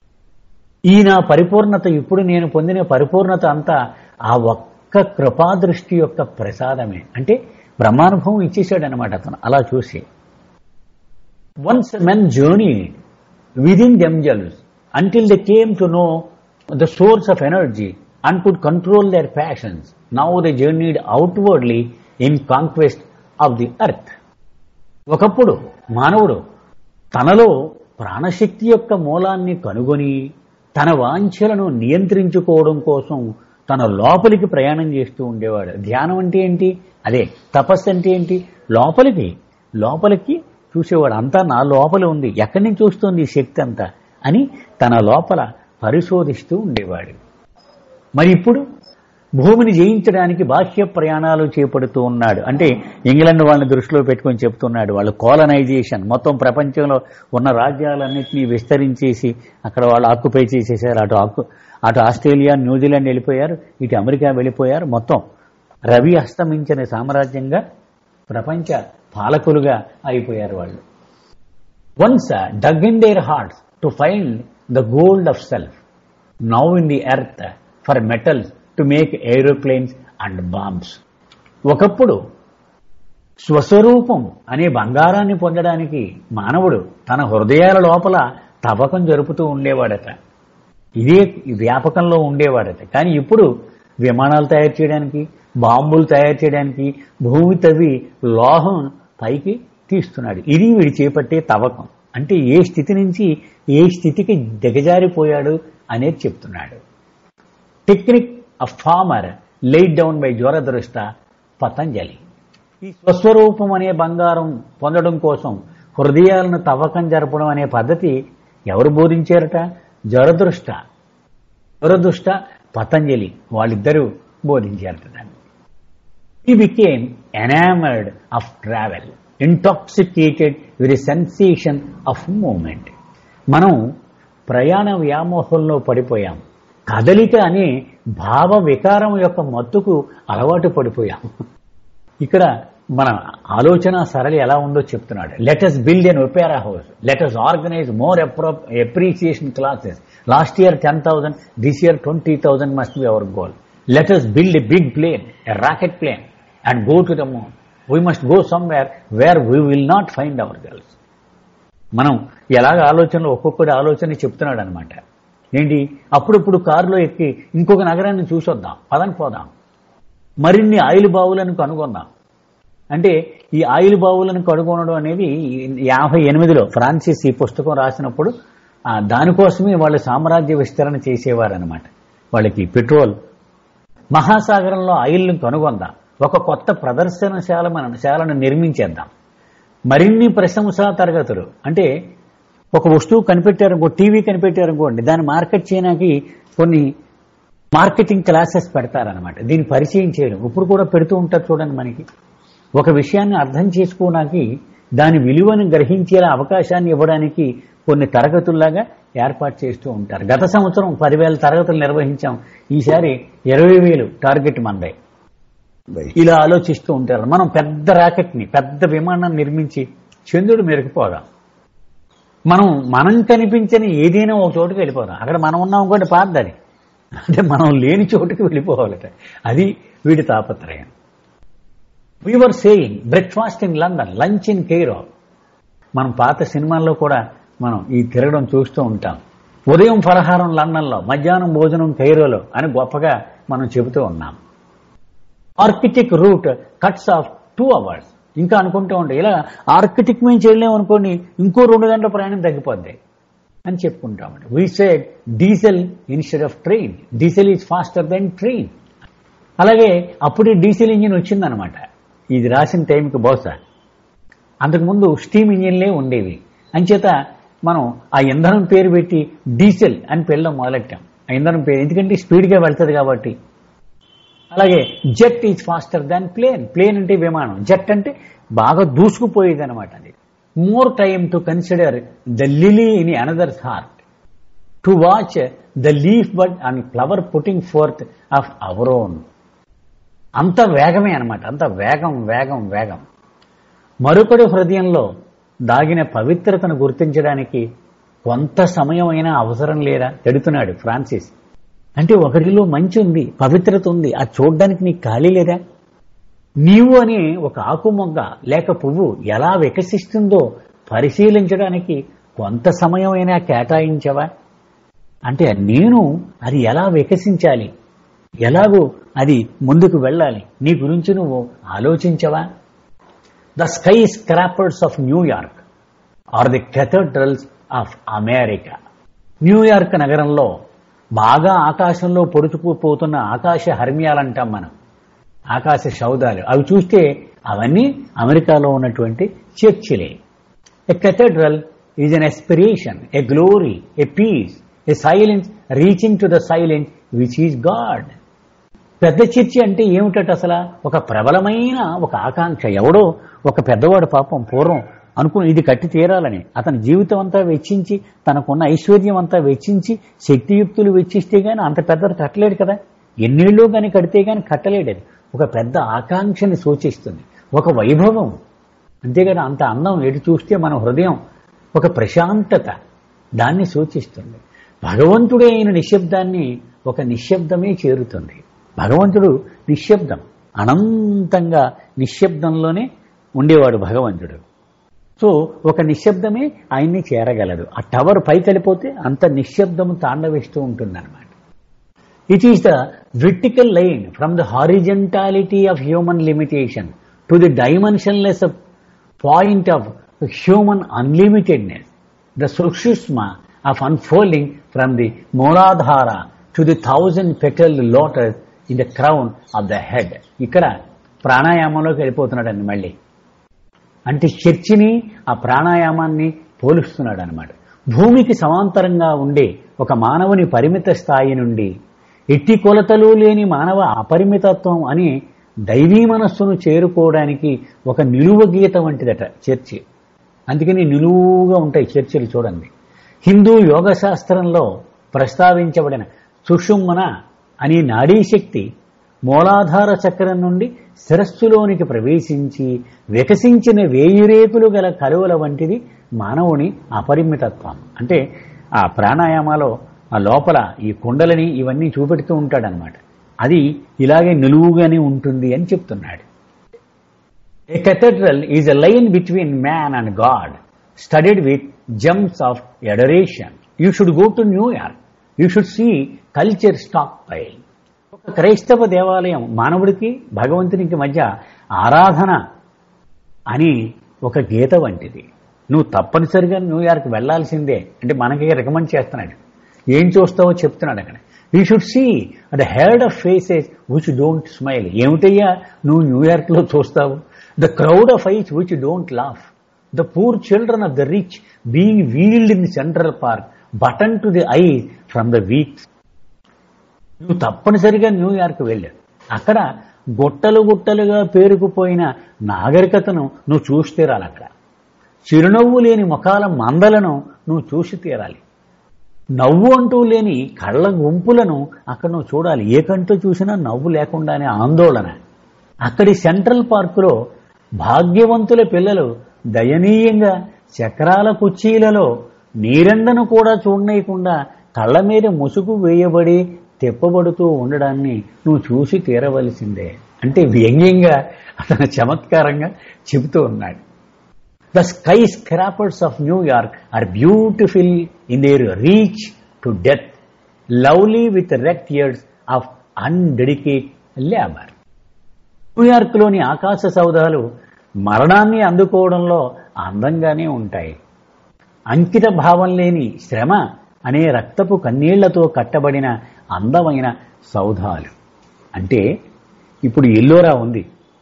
ఈ నా పరిపూర్ణత ఇప్పుడు నేను పొందిన పరిపూర్ణత అంతా ఆ ఒక్క కృపాదృష్టి యొక్క ప్రసాదమే అంటే బ్రహ్మానుభవం ఇచ్చేసాడు అనమాట అతను అలా చూసి once men journey within themselves until they came to know the source of energy and could control their passions. Now they journeyed outwardly in conquest of the earth. ఒకప్పుడు మానవుడు తనలో ప్రాణశక్తి యొక్క మూలాన్ని కనుగొని తన వాంఛలను నియంత్రించుకోవడం కోసం తన లోపలికి ప్రయాణం చేస్తూ ఉండేవాడు ధ్యానం అంటే ఏంటి అదే తపస్సు అంటే ఏంటి లోపలికి లోపలికి చూసేవాడు అంతా నా లోపల ఉంది ఎక్కడి నుంచి చూస్తుంది ఈ శక్తి అంతా అని తన లోపల పరిశోధిస్తూ ఉండేవాడు మరి ఇప్పుడు భూమిని జయించడానికి బాహ్య ప్రయాణాలు చేపడుతూ ఉన్నాడు అంటే ఇంగ్లాండ్ వాళ్ళని దృష్టిలో పెట్టుకొని చెప్తున్నాడు వాళ్ళు కోలనైజేషన్ మొత్తం ప్రపంచంలో ఉన్న రాజ్యాలన్నింటినీ విస్తరించేసి అక్కడ వాళ్ళు ఆక్యుపై చేసేసారు అటు ఆక్కు అటు ఆస్ట్రేలియా న్యూజిలాండ్ వెళ్ళిపోయారు ఇటు అమెరికా వెళ్ళిపోయారు మొత్తం రవి అస్తమించిన సామ్రాజ్యంగా ప్రపంచ పాలకులుగా అయిపోయారు వాళ్ళు once dug in their hearts to find the gold of self now in the earth for metals to make aeroplanes and bombs ఒకప్పుడు స్వస్వరూపం అనే బంగారాన్ని పొందడానికి మానవుడు తన హృదయాల లోపల తవ్వకం జరుపుతూ ఉండేవాడట ఇదే వ్యాపకంలో ఉండేవాడట కానీ ఇప్పుడు విమానాలు తయారు చేయడానికి బాంబులు తయారు చేయడానికి భూమి తవ్వి లోహం పైకి తీస్తున్నాడు ఇది వీడు చేపట్టే తవ్వకం అంటే ఏ స్థితి నుంచి ఏ స్థితికి దిగజారిపోయాడు అనేది చెప్తున్నాడు technique of former light down by జ్వరదృష్ట పతంజలి ఈ స్వస్వరూపం అనే బంగారం పొందడం కోసం హృదయాలను తవ్వకం జరపడం అనే పద్ధతి ఎవరు బోధించారట జరదృష్ట జరదృష్ట పతంజలి వాళ్ళిద్దరూ బోధించారట దాన్ని He became enamored of travel, intoxicated with the sensation of movement. మనం ప్రయాణ వ్యామోహంలో పడిపోయాం కదలిక అనే భావ వికారం యొక్క మత్తుకు అలవాటు పడిపోయాం ఇక్కడ మన ఆలోచన సరళి ఎలా ఉందో చెప్తున్నాడు let us build an opera house let us organise more appreciation classes last year ten thousand this year twenty thousand must be our goal let us build a big plane a rocket plane and go to the moon we must go somewhere where we will not find our girls మనం ఎలాగ ఆలోచనలు ఒక్కొక్కటి ఆలోచన చెప్తున్నాడు అనమాట ఏంటి అప్పుడప్పుడు కారులో ఎక్కి ఇంకొక నగరాన్ని చూసొద్దాం పదని పోదాం మరిన్ని ఆయిల్ బావులను కనుగొందాం అంటే ఈ ఆయిల్ బావులను కనుగొనడం అనేది యాభై ఎనిమిదిలో ఫ్రాన్సిస్ ఈ పుస్తకం రాసినప్పుడు ఆ, దానికోసమే వాళ్ళు సామ్రాజ్య విస్తరణ చేసేవారనమాట వాళ్ళకి పెట్రోల్ మహాసాగరంలో ఆయిల్ని కనుగొందాం ఒక కొత్త ప్రదర్శనశాల మన శాలను నిర్మించేద్దాం మరిన్ని ప్రశంసా తరగతులు అంటే ఒక వస్తువు కనిపెట్టారనుకో టీవీ కనిపెట్టారనుకోండి దాన్ని మార్కెట్ చేయడానికి కొన్ని మార్కెటింగ్ క్లాసెస్ పెడతారనమాట దీన్ని పరిచయం చేయడం ఇప్పుడు కూడా పెడుతూ ఉంటారు చూడండి మనకి ఒక విషయాన్ని అర్థం చేసుకోవడానికి దాని విలువను గ్రహించేలా అవకాశాన్ని ఇవ్వడానికి కొన్ని తరగతుల్లాగా ఏర్పాటు చేస్తూ ఉంటారు గత సంవత్సరం పదివేల తరగతులు నిర్వహించాం ఈసారి ఇరవై వేలు టార్గెట్ మందే ఇలా ఆలోచిస్తూ ఉంటారు మనం పెద్ద రాకెట్ని పెద్ద విమానాన్ని నిర్మించి చంద్రుడు మెరుగుపోదాం మనం మనం కనిపించని ఏదైనా ఒక చోటుకి వెళ్ళిపోదాం అక్కడ మనం ఉన్నాం అనుకోండి పాతది అంటే మనం లేని చోటుకి వెళ్ళిపోవాలట అది వీడి తాపత్రయం we were saying breakfast in London lunch in Cairo మనం పాత సినిమాల్లో కూడా మనం ఈ తిరగడం చూస్తూ ఉంటాం ఉదయం ఫలహారం లండన్లో మధ్యాహ్నం భోజనం కైరోలో అని గొప్పగా మనం చెబుతూ ఉన్నాం Arctic route cuts off two hours ఇంకా అనుకుంటూ ఉంటే ఇలా ఆర్కిటిక్ మేము చేయలేము అనుకోండి ఇంకో రెండు గంటల ప్రయాణం తగ్గిపోద్ది అని చెప్పుకుంటామండి we said diesel instead of train diesel is faster than train అలాగే అప్పుడే డీజిల్ ఇంజిన్ వచ్చిందనమాట ఇది రాసిన టైంకి బహుశా అంతకుముందు స్టీమ్ ఇంజిన్లే ఉండేవి అంచేత మనం ఆ ఇంధనం పేరు పెట్టి డీజిల్ అని పెళ్ళం మొదలెట్టాం ఆ ఇంధనం పేరు ఎందుకంటే స్పీడ్గా వెళ్తుంది కాబట్టి అలాగే jet is faster than plane plane అంటే విమానం జెట్ అంటే బాగా దూసుకుపోయేది అనమాట అది more time to consider the lily in another heart to watch the leaf bud and flower putting forth of our own అంత వేగమే అనమాట అంత వేగం వేగం వేగం మరొకటి హృదయంలో దాగిన పవిత్రతను గుర్తించడానికి కొంత సమయం అయినా అవసరం లేదా తెడుతున్నాడు ఫ్రాన్సిస్ అంటే ఒకరిలో మంచి ఉంది పవిత్రత ఉంది అది చూడడానికి నీకు ఖాళీ లేదా నీవు అనే ఒక ఆకు మొగ్గ లేక పువ్వు ఎలా వికసిస్తుందో పరిశీలించడానికి కొంత సమయం అయినా కేటాయించవా అంటే నేను అది ఎలా వికసించాలి ఎలాగో అది ముందుకు వెళ్ళాలి నీ గురించి నువ్వు ఆలోచించవా the skyscrapers of New York are the cathedrals of America New York నగరంలో బాగా ఆకాశంలో పొడుచుకుపోతున్న ఆకాశ హర్మ్యాలంటాం మనం ఆకాశ సౌదాలు అవి చూస్తే అవన్నీ అమెరికాలో ఉన్నటువంటి చర్చిలే a cathedral is an aspiration a glory a peace a silence reaching to the silence which is God పెద్ద చర్చి అంటే ఏమిటట అసలు ఒక ప్రబలమైన ఒక ఆకాంక్ష ఎవడో ఒక పెద్దవాడు పాపం పూర్వం అనుకుని ఇది కట్టి తీరాలని అతని జీవితం అంతా వెచ్చించి తనకున్న ఐశ్వర్యం అంతా వెచ్చించి శక్తియుక్తులు వెచ్చిస్తే గాని అంత పెద్దది కట్టలేడు కదా ఎన్నేళ్ళు కానీ కడితే గాని కట్టలేడు అది ఒక పెద్ద ఆకాంక్షని సూచిస్తుంది ఒక వైభవం అంతేగాని అంత అందం ఎటు చూస్తే మన హృదయం ఒక ప్రశాంతత దాన్ని సూచిస్తుంది భగవంతుడే అయిన నిశ్శబ్దాన్ని ఒక నిశ్శబ్దమే చేరుతుంది భగవంతుడు నిశ్శబ్దం అనంతంగా నిశ్శబ్దంలోనే ఉండేవాడు భగవంతుడు సో ఒక నిశ్శబ్దమే ఆయన్ని చేరగలదు ఆ టవర్ పైకి వెళ్ళిపోతే అంత నిశ్శబ్దము తాండవిస్తూ ఉంటుందన్నమాట it is the vertical line from the horizontality of human limitation to the dimensionless point of human unlimitedness the sushumna of unfolding from the muladhara to the thousand petal lotus in the crown of the head ఇక్కడ ప్రాణాయామంలోకి వెళ్ళిపోతున్నాడండి మళ్ళీ అంటే చర్చిని ఆ ప్రాణాయామాన్ని పోలుస్తున్నాడు అనమాట భూమికి సమాంతరంగా ఉండే ఒక మానవుని పరిమిత స్థాయి నుండి ఎట్టి కొలతలు లేని మానవ అపరిమితత్వం అని దైవీ మనస్సును చేరుకోవడానికి ఒక నిలువ గీత వంటిదట చర్చి అందుకని నిలువుగా ఉంటాయి చర్చిలు చూడండి హిందూ యోగ శాస్త్రంలో ప్రస్తావించబడిన సుషుమ్మన అనే నాడీశక్తి మూలాధార చక్రం నుండి శిరస్సులోనికి ప్రవేశించి వికసించిన వేయి రేకులు గల కలువల వంటిది మానవుని అపరిమితత్వం అంటే ఆ ప్రాణాయామాలో ఆ లోపల ఈ కుండలని ఇవన్నీ చూపెడుతూ ఉంటాడనమాట అది ఇలాగే నిలువుగానే ఉంటుంది అని చెప్తున్నాడు A cathedral is a line between man and God, studded with gems of adoration. You should go to New York. You should see culture stockpile. ఒక క్రైస్తవ దేవాలయం మానవుడికి భగవంతునికి మధ్య ఆరాధన అని ఒక గీత వంటిది నువ్వు తప్పనిసరిగా న్యూయార్క్ వెళ్లాల్సిందే అంటే మనకి రికమెండ్ చేస్తున్నాడు ఏం చూస్తావో చెప్తున్నాడు అక్కడ you should see the head of faces which don't smile ఏమిటయ్యా నువ్వు న్యూయార్క్ లో చూస్తావు the crowd of eyes which don't laugh the poor children of the rich being wheeled in Central Park button to the eyes from the weeks నువ్వు తప్పనిసరిగా New York వెళ్ళావు అక్కడ గుట్టలు గుట్టలుగా పేరుకుపోయిన నాగరికతను నువ్వు చూసి తీరాలి అక్కడ చిరునవ్వు లేని ముఖాల మందలను నువ్వు చూసి తీరాలి నవ్వు అంటూ లేని కళ్ళ గుంపులను అక్కడ నువ్వు చూడాలి ఏ కంటూ చూసినా నవ్వు లేకుండానే ఆందోళన అక్కడి సెంట్రల్ పార్కులో భాగ్యవంతుల పిల్లలు దయనీయంగా చక్రాల కుర్చీలలో నీరెండను కూడా చూడనీయకుండా కళ్ళ మీద ముసుగు వేయబడి తెప్పబడుతూ ఉండడాన్ని నువ్వు చూసి తీరవలసిందే అంటే వ్యంగ్యంగా అతను చమత్కారంగా చెబుతూ ఉన్నాడు the skyscrapers of New York are beautiful in their reach to death lovely with red tears of undedicated labour న్యూయార్క్లోని ఆకాశ సౌధాలు మరణాన్ని అందుకోవడంలో అందంగానే ఉంటాయి అంకిత భావం లేని శ్రమ అనే రక్తపు కన్నీళ్లతో కట్టబడిన అందమైన సౌధాలు అంటే ఇప్పుడు ఎల్లోరా ఉంది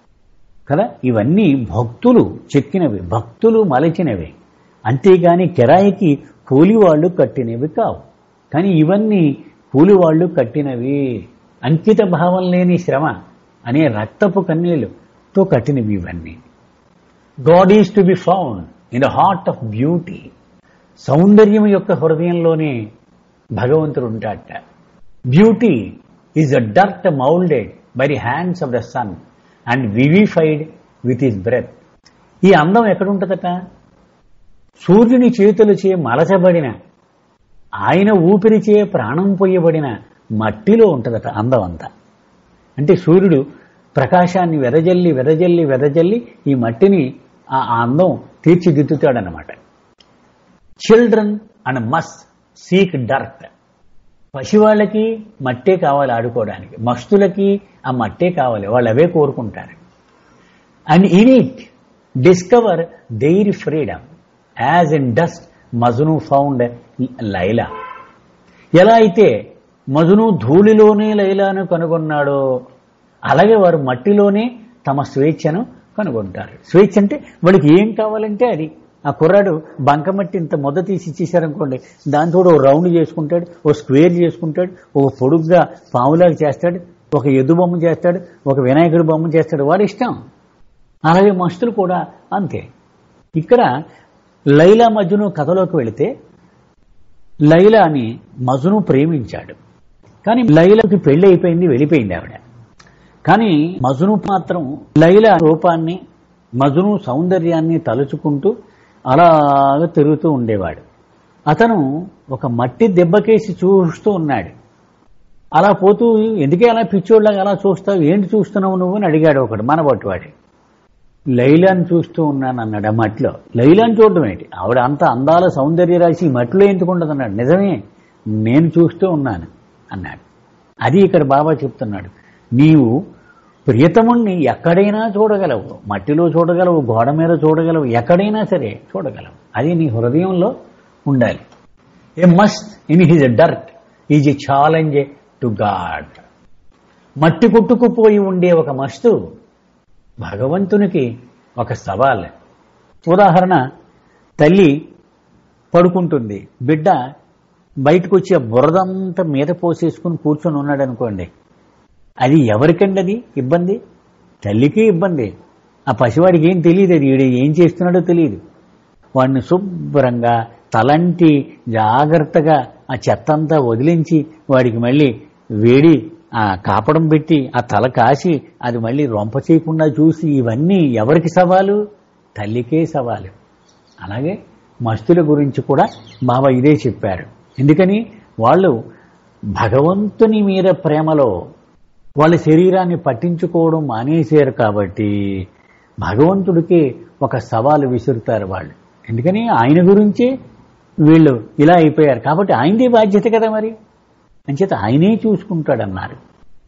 కదా ఇవన్నీ భక్తులు చెక్కినవి భక్తులు మలచినవి అంతేగాని కిరాయికి కూలివాళ్లు కట్టినవి కావు కానీ ఇవన్నీ కూలివాళ్లు కట్టినవి అంకిత భావం లేని శ్రమ అనే రక్తపు కన్నీళ్లతో కట్టినవి ఇవన్నీ God is to be found in the heart of beauty సౌందర్యం యొక్క హృదయంలోనే భగవంతుడు ఉంటాడట beauty is a dirt moulded by the hands of the sun and vivified with his breath ఈ అందం ఎక్కడుంటుందట సూర్యుని చేతులచే మలచబడిన ఆయన ఊపిరిచే ప్రాణం పొయ్యబడిన మట్టిలో ఉంటుందట అందం అంతా అంటే సూర్యుడు ప్రకాశాన్ని వెదజల్లి వెదజల్లి వెదజల్లి ఈ మట్టిని ఆ ఆ అందం తీర్చిదిద్దుతాడనమాట children and must seek dirt పసివాళ్ళకి మట్టే కావాలి ఆడుకోవడానికి మస్తులకి ఆ మట్టే కావాలి వాళ్ళు అవే కోరుకుంటారు and in it discover their freedom as in dust Majnu found Laila ఎలా అయితే మజును ధూళిలోనే లైలాను కనుగొన్నాడో అలాగే వారు మట్టిలోనే తమ స్వేచ్ఛను కనుగొంటారు స్వేచ్ఛ అంటే వాళ్ళకి ఏం కావాలంటే అది ఆ కుర్రాడు బంకమట్టి ఇంత మొద తీసి ఇచ్చేసారనుకోండి దాంతో ఓ రౌండ్ చేసుకుంటాడు ఓ స్క్వేర్ చేసుకుంటాడు ఒక పొడుగ్గా పాములాగా చేస్తాడు ఒక ఎద్దు బొమ్మ చేస్తాడు ఒక వినాయకుడి బొమ్మ చేస్తాడు వాడి ఇష్టం అలాగే మస్తులు కూడా అంతే ఇక్కడ లైలా మజ్ను కథలోకి వెళితే లైలాని మజును ప్రేమించాడు కానీ లైలకి పెళ్లి అయిపోయింది వెళ్ళిపోయింది ఆవిడ కానీ మజును మాత్రం లైల రూపాన్ని మజును సౌందర్యాన్ని తలుచుకుంటూ అలాగ తిరుగుతూ ఉండేవాడు అతను ఒక మట్టి దెబ్బకేసి చూస్తూ ఉన్నాడు అలా పోతూ ఎందుకే అలా పిచ్చోళ్ళగా అలా చూస్తావు ఏంటి చూస్తున్నావు నువ్వు అని అడిగాడు ఒకడు మనబట్టువాడి లైలాని చూస్తూ ఉన్నాను అన్నాడు ఆ మట్టిలో లైలాని చూడడం ఏంటి ఆవిడ అంత అందాల సౌందర్య రాశి ఈ మట్టిలో ఎందుకు ఉండదు అన్నాడు నిజమే నేను చూస్తూ ఉన్నాను అన్నాడు అది ఇక్కడ బాబా చెప్తున్నాడు నీవు ప్రియతముణ్ణి ఎక్కడైనా చూడగలవు మట్టిలో చూడగలవు గోడ మీద చూడగలవు ఎక్కడైనా సరే చూడగలవు అది నీ హృదయంలో ఉండాలి a must in his dirt is a challenge to God మట్టి కొట్టుకుపోయి ఉండే ఒక మస్తు భగవంతునికి ఒక సవాల్ ఉదాహరణ తల్లి పడుకుంటుంది బిడ్డ బయటకు వచ్చి ఆ బురదంతా మీద పోసేసుకుని కూర్చొని ఉన్నాడు అనుకోండి అది ఎవరికండి అది ఇబ్బంది తల్లికి ఇబ్బంది ఆ పసివాడికి ఏం తెలియదు అది వీడు ఏం చేస్తున్నాడో తెలియదు వాడిని శుభ్రంగా తలంటి జాగ్రత్తగా ఆ చెత్త అంతా వదిలించి వాడికి మళ్ళీ వేడి ఆ కాపడం పెట్టి ఆ తల కాసి అది మళ్ళీ రొంప చేయకుండా చూసి ఇవన్నీ ఎవరికి సవాలు తల్లికే సవాలు అలాగే మస్తుల గురించి కూడా బాబా ఇదే చెప్పారు ఎందుకని వాళ్ళు భగవంతుని మీద ప్రేమలో వాళ్ళ శరీరాన్ని పట్టించుకోవడం మానేశారు కాబట్టి భగవంతుడికి ఒక సవాలు విసురుతారు వాళ్ళు ఎందుకని ఆయన గురించే వీళ్ళు ఇలా అయిపోయారు కాబట్టి ఆయనదే బాధ్యత కదా మరి అంచేత ఆయనే చూసుకుంటాడన్నారు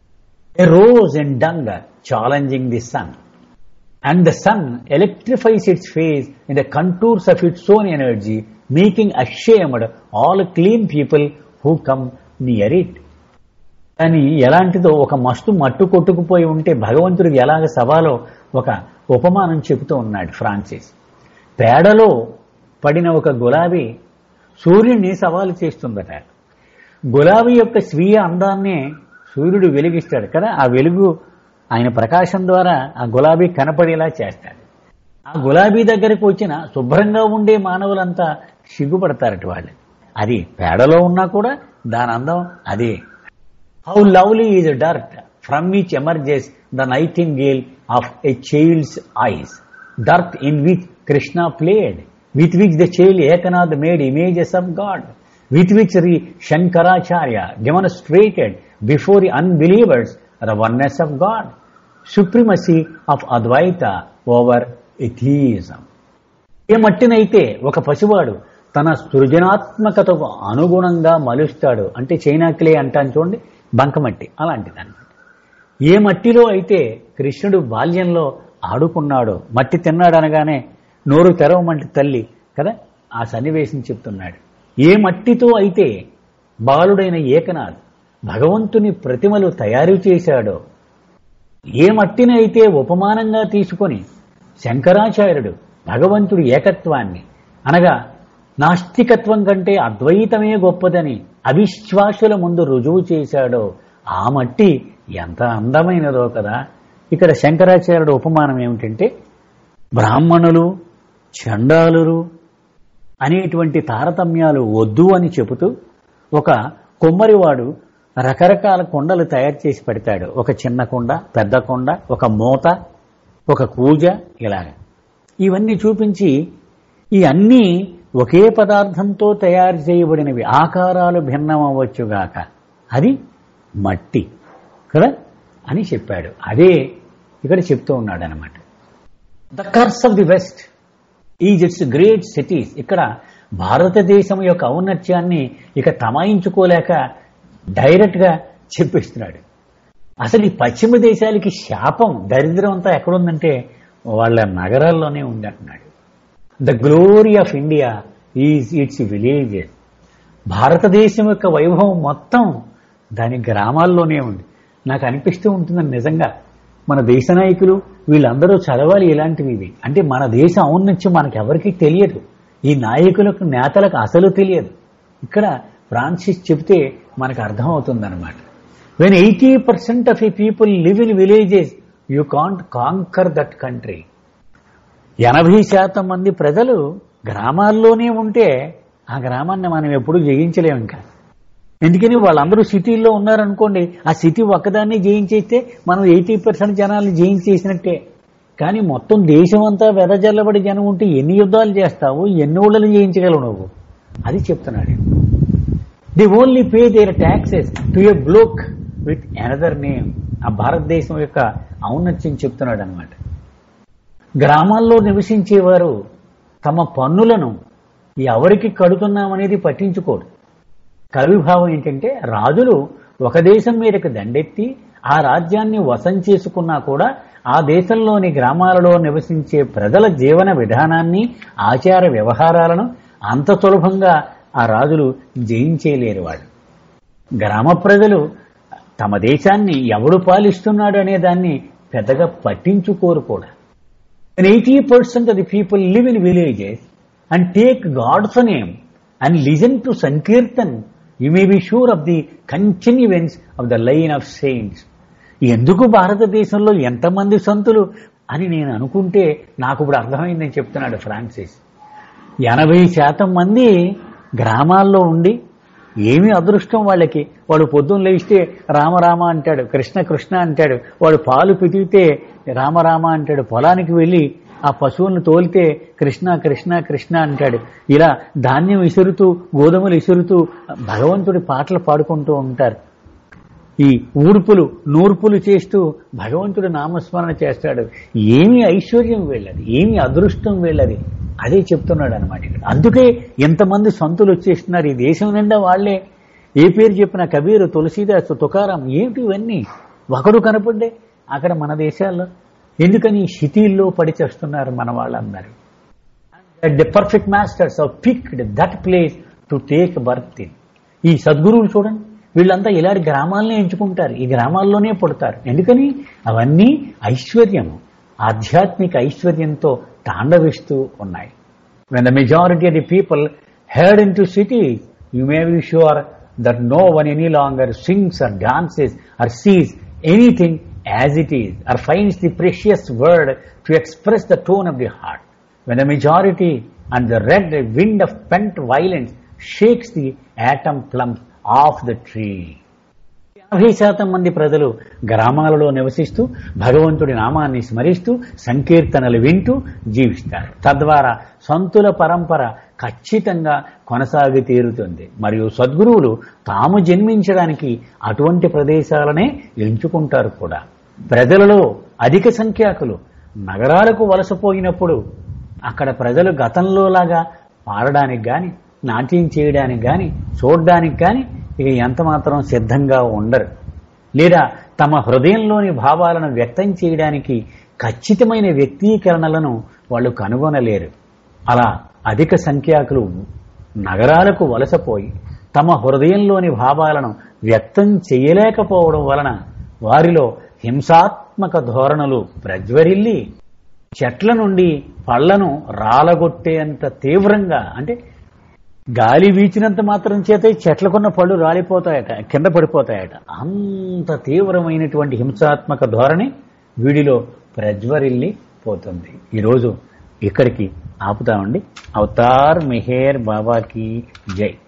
a rose and dung challenging the sun and the sun electrifies its face in the contours of its own energy, making ashamed all clean people who come near it. కానీ ఎలాంటిదో ఒక మస్తు మట్టు కొట్టుకుపోయి ఉంటే భగవంతుడికి ఎలాగ సవాలో ఒక ఉపమానం చెబుతూ ఉన్నాడు ఫ్రాన్సిస్ పేడలో పడిన ఒక గులాబీ సూర్యుడిని సవాలు చేస్తుందట గులాబీ యొక్క స్వీయ అందాన్నే సూర్యుడు వెలిగిస్తాడు కదా ఆ వెలుగు ఆయన ప్రకాశం ద్వారా ఆ గులాబీ కనపడేలా చేస్తాడు ఆ గులాబీ దగ్గరకు వచ్చిన శుభ్రంగా ఉండే మానవులంతా సిగ్గుపడతారట వాళ్ళు అది పేడలో ఉన్నా కూడా దాని అందం అదే how lovely is dirt from which emerges the nightingale of a child's eyes dirt in which Krishna played with which the child Eknath made images of God with which Sri Shankaracharya demonstrated before the unbelievers the oneness of God, supremacy of Advaita over atheism. ఏ మట్టినైతే ఒక పసివాడు తన సృజనాత్మకతకు అనుగుణంగా మలుస్తాడు అంటే China clay అంటాను చూడండి బంకమట్టి అలాంటిది అనమాట ఏ మట్టిలో అయితే కృష్ణుడు బాల్యంలో ఆడుకున్నాడో మట్టి తిన్నాడు అనగానే నోరు తెరవమంటి తల్లి కదా ఆ సన్నివేశం చెప్తున్నాడు ఏ మట్టితో అయితే బాలుడైన ఏకనాథ్ భగవంతుని ప్రతిమలు తయారు చేశాడో ఏ మట్టిని అయితే ఉపమానంగా తీసుకొని శంకరాచార్యుడు భగవంతుడి ఏకత్వాన్ని అనగా నాస్తికత్వం కంటే అద్వైతమే గొప్పదని అవిశ్వాసుల ముందు రుజువు చేశాడో ఆ మట్టి ఎంత అందమైనదో కదా ఇక్కడ శంకరాచార్యుడు ఉపమానం ఏమిటంటే బ్రాహ్మణులు చండాలురు అనేటువంటి తారతమ్యాలు వద్దు అని చెబుతూ ఒక కొమ్మరివాడు రకరకాల కొండలు తయారు చేసి పెడతాడు ఒక చిన్న కొండ పెద్ద కొండ ఒక మూత ఒక కూజ ఇలాగ ఇవన్నీ చూపించి ఈ అన్నీ ఒకే పదార్థంతో తయారు చేయబడినవి ఆకారాలు భిన్నం అవ్వచ్చుగాక అది మట్టి కదా అని చెప్పాడు అదే ఇక్కడ చెప్తూ ఉన్నాడు అనమాట the curse of the West is its great cities ఇక్కడ భారతదేశం యొక్క ఔన్నత్యాన్ని ఇక తమాయించుకోలేక డైరెక్ట్ గా చెప్పిస్తున్నాడు అసలు ఈ పశ్చిమ దేశాలకి శాపం దరిద్రం అంతా ఎక్కడుందంటే వాళ్ళ నగరాల్లోనే ఉంది అంటున్నాడు the glory of India is its villages Bharatadesam యొక్క వైభవం మొత్తం దాని గ్రామాల్లోనే ఉంది నాకు అనిపిస్తూ ఉంటుందని నిజంగా మన దేశ నాయకులు వీళ్ళందరూ చదవాలి ఇలాంటివి ఇవి అంటే మన దేశ ఔన్నత్యం మనకి ఎవరికీ తెలియదు ఈ నాయకులకు నేతలకు అసలు తెలియదు ఇక్కడ ఫ్రాన్సిస్ చెప్తే మనకు అర్థమవుతుంది అనమాట when eighty percent of the people live in villages you can't conquer that country ఎనభై శాతం మంది ప్రజలు గ్రామాల్లోనే ఉంటే ఆ గ్రామాన్ని మనం ఎప్పుడూ జయించలేము ఇంకా ఎందుకని వాళ్ళందరూ సిటీల్లో ఉన్నారనుకోండి ఆ సిటీ ఒక్కదాన్ని జయించేస్తే మనం ఎయిటీ పర్సెంట్ జనాల్ని జయించేసినట్టే కానీ మొత్తం దేశం అంతా వెదజల్లబడి జనం ఉంటే ఎన్ని యుద్ధాలు చేస్తావు ఎన్ని ఊళ్ళని జయించగలవు నువ్వు అది చెప్తున్నాడు the only pay their taxes to a bloke with another name ఆ భారతదేశం యొక్క ఔన్నత్యం చెప్తున్నాడు అనమాట గ్రామాల్లో నివసించేవారు తమ పన్నులను ఎవరికి కడుతున్నామనేది పట్టించుకోరు కవిభావం ఏంటంటే రాజులు ఒక దేశం మీదకి దండెత్తి ఆ రాజ్యాన్ని వశం చేసుకున్నా కూడా ఆ దేశంలోని గ్రామాలలో నివసించే ప్రజల జీవన విధానాన్ని ఆచార వ్యవహారాలను అంత సులభంగా ఆ రాజులు జయించేయలేరు వాళ్ళు గ్రామ ప్రజలు తమ దేశాన్ని ఎవడు పాలిస్తున్నాడు అనే దాన్ని పెద్దగా పట్టించుకోరు కూడా eighty percent of the people live in villages and take God's name and listen to sankirtan you may be sure of the continuance of the line of saints ఎందుకు భారతదేశంలో ఎంతమంది సంతులు అని నేను అనుకుంటే నాకు ఇప్పుడు అర్థమైందని చెప్తున్నాడు ఫ్రాన్సిస్ ఎనభై శాతం మంది గ్రామాల్లో ఉండి ఏమి అదృష్టం వాళ్ళకి వాడు పొద్దున్న లేస్తే రామరామ అంటాడు కృష్ణ కృష్ణ అంటాడు వాడు పాలు పితికితే రామరామ అంటాడు పొలానికి వెళ్ళి ఆ పశువులను తోలితే కృష్ణ కృష్ణ కృష్ణ అంటాడు ఇలా ధాన్యం ఇసురుతూ గోధుమలు ఇసురుతూ భగవంతుడి పాటలు పాడుకుంటూ ఉంటారు ఈ ఊర్పులు నూర్పులు చేస్తూ భగవంతుడు నామస్మరణ చేస్తాడు ఏమి ఐశ్వర్యం వీళ్ళది ఏమి అదృష్టం వీళ్ళది అదే చెప్తున్నాడు అనమాట ఇక్కడ అందుకే ఎంతమంది సంతులు వచ్చేస్తున్నారు ఈ దేశం నిండా వాళ్లే ఏ పేరు చెప్పిన కబీరు తులసీదాస్ తుకారాం ఏమిటి ఇవన్నీ ఒకడు కనపడ్డే అక్కడ మన దేశాల్లో ఎందుకని సిటీల్లో పడి చేస్తున్నారు మన వాళ్ళందరూ the perfect masters of picked that place to take birth in ఈ సద్గురువులు చూడండి వీళ్ళంతా ఇలాంటి గ్రామాలనే ఎంచుకుంటారు ఈ గ్రామాల్లోనే పుడతారు ఎందుకని అవన్నీ ఐశ్వర్యము ఆధ్యాత్మిక ఐశ్వర్యంతో తాండవిస్తూ ఉన్నాయి when the majority of the people head in to cities you may be sure that no one any longer sings or dances or sees anything as it is or finds the precious word to express the tone of the heart when the majority and the red wind of pent violence shakes the atom plums off the tree. యాభై శాతం మంది ప్రజలు గ్రామాలలో నివసిస్తూ భగవంతుడి నామాన్ని స్మరిస్తూ సంకీర్తనలు వింటూ జీవిస్తారు తద్వారా సంతుల పరంపర ఖచ్చితంగా కొనసాగి తీరుతుంది మరియు సద్గురువులు తాము జన్మించడానికి అటువంటి ప్రదేశాలనే ఎంచుకుంటారు కూడా ప్రజలలో అధిక సంఖ్యాకులు నగరాలకు వలసపోయినప్పుడు అక్కడ ప్రజలు గతంలోలాగా పాడడానికి గాని నాట్యం చేయడానికి గాని చూడడానికి గాని ఇక ఎంత మాత్రం సిద్ధంగా ఉండరు లేదా తమ హృదయంలోని భావాలను వ్యక్తం చేయడానికి ఖచ్చితమైన వ్యక్తీకరణలను వాళ్ళు కనుగొనలేరు అలా అధిక సంఖ్యాకులు నగరాలకు వలసపోయి తమ హృదయంలోని భావాలను వ్యక్తం చేయలేకపోవడం వలన వారిలో హింసాత్మక ధోరణులు ప్రజ్వరిల్లి చెట్ల నుండి పళ్లను రాలగొట్టేంత తీవ్రంగా అంటే గాలి వీచినంత మాత్రం చేత చెట్లకున్న పళ్ళు రాలిపోతాయట కింద పడిపోతాయట అంత తీవ్రమైనటువంటి హింసాత్మక ధోరణి వీడిలో ప్రజ్వరిల్లి పోతుంది ఈరోజు ఇక్కడికి ఆపుతామండి అవతార్ మెహేర్ బాబాకి జై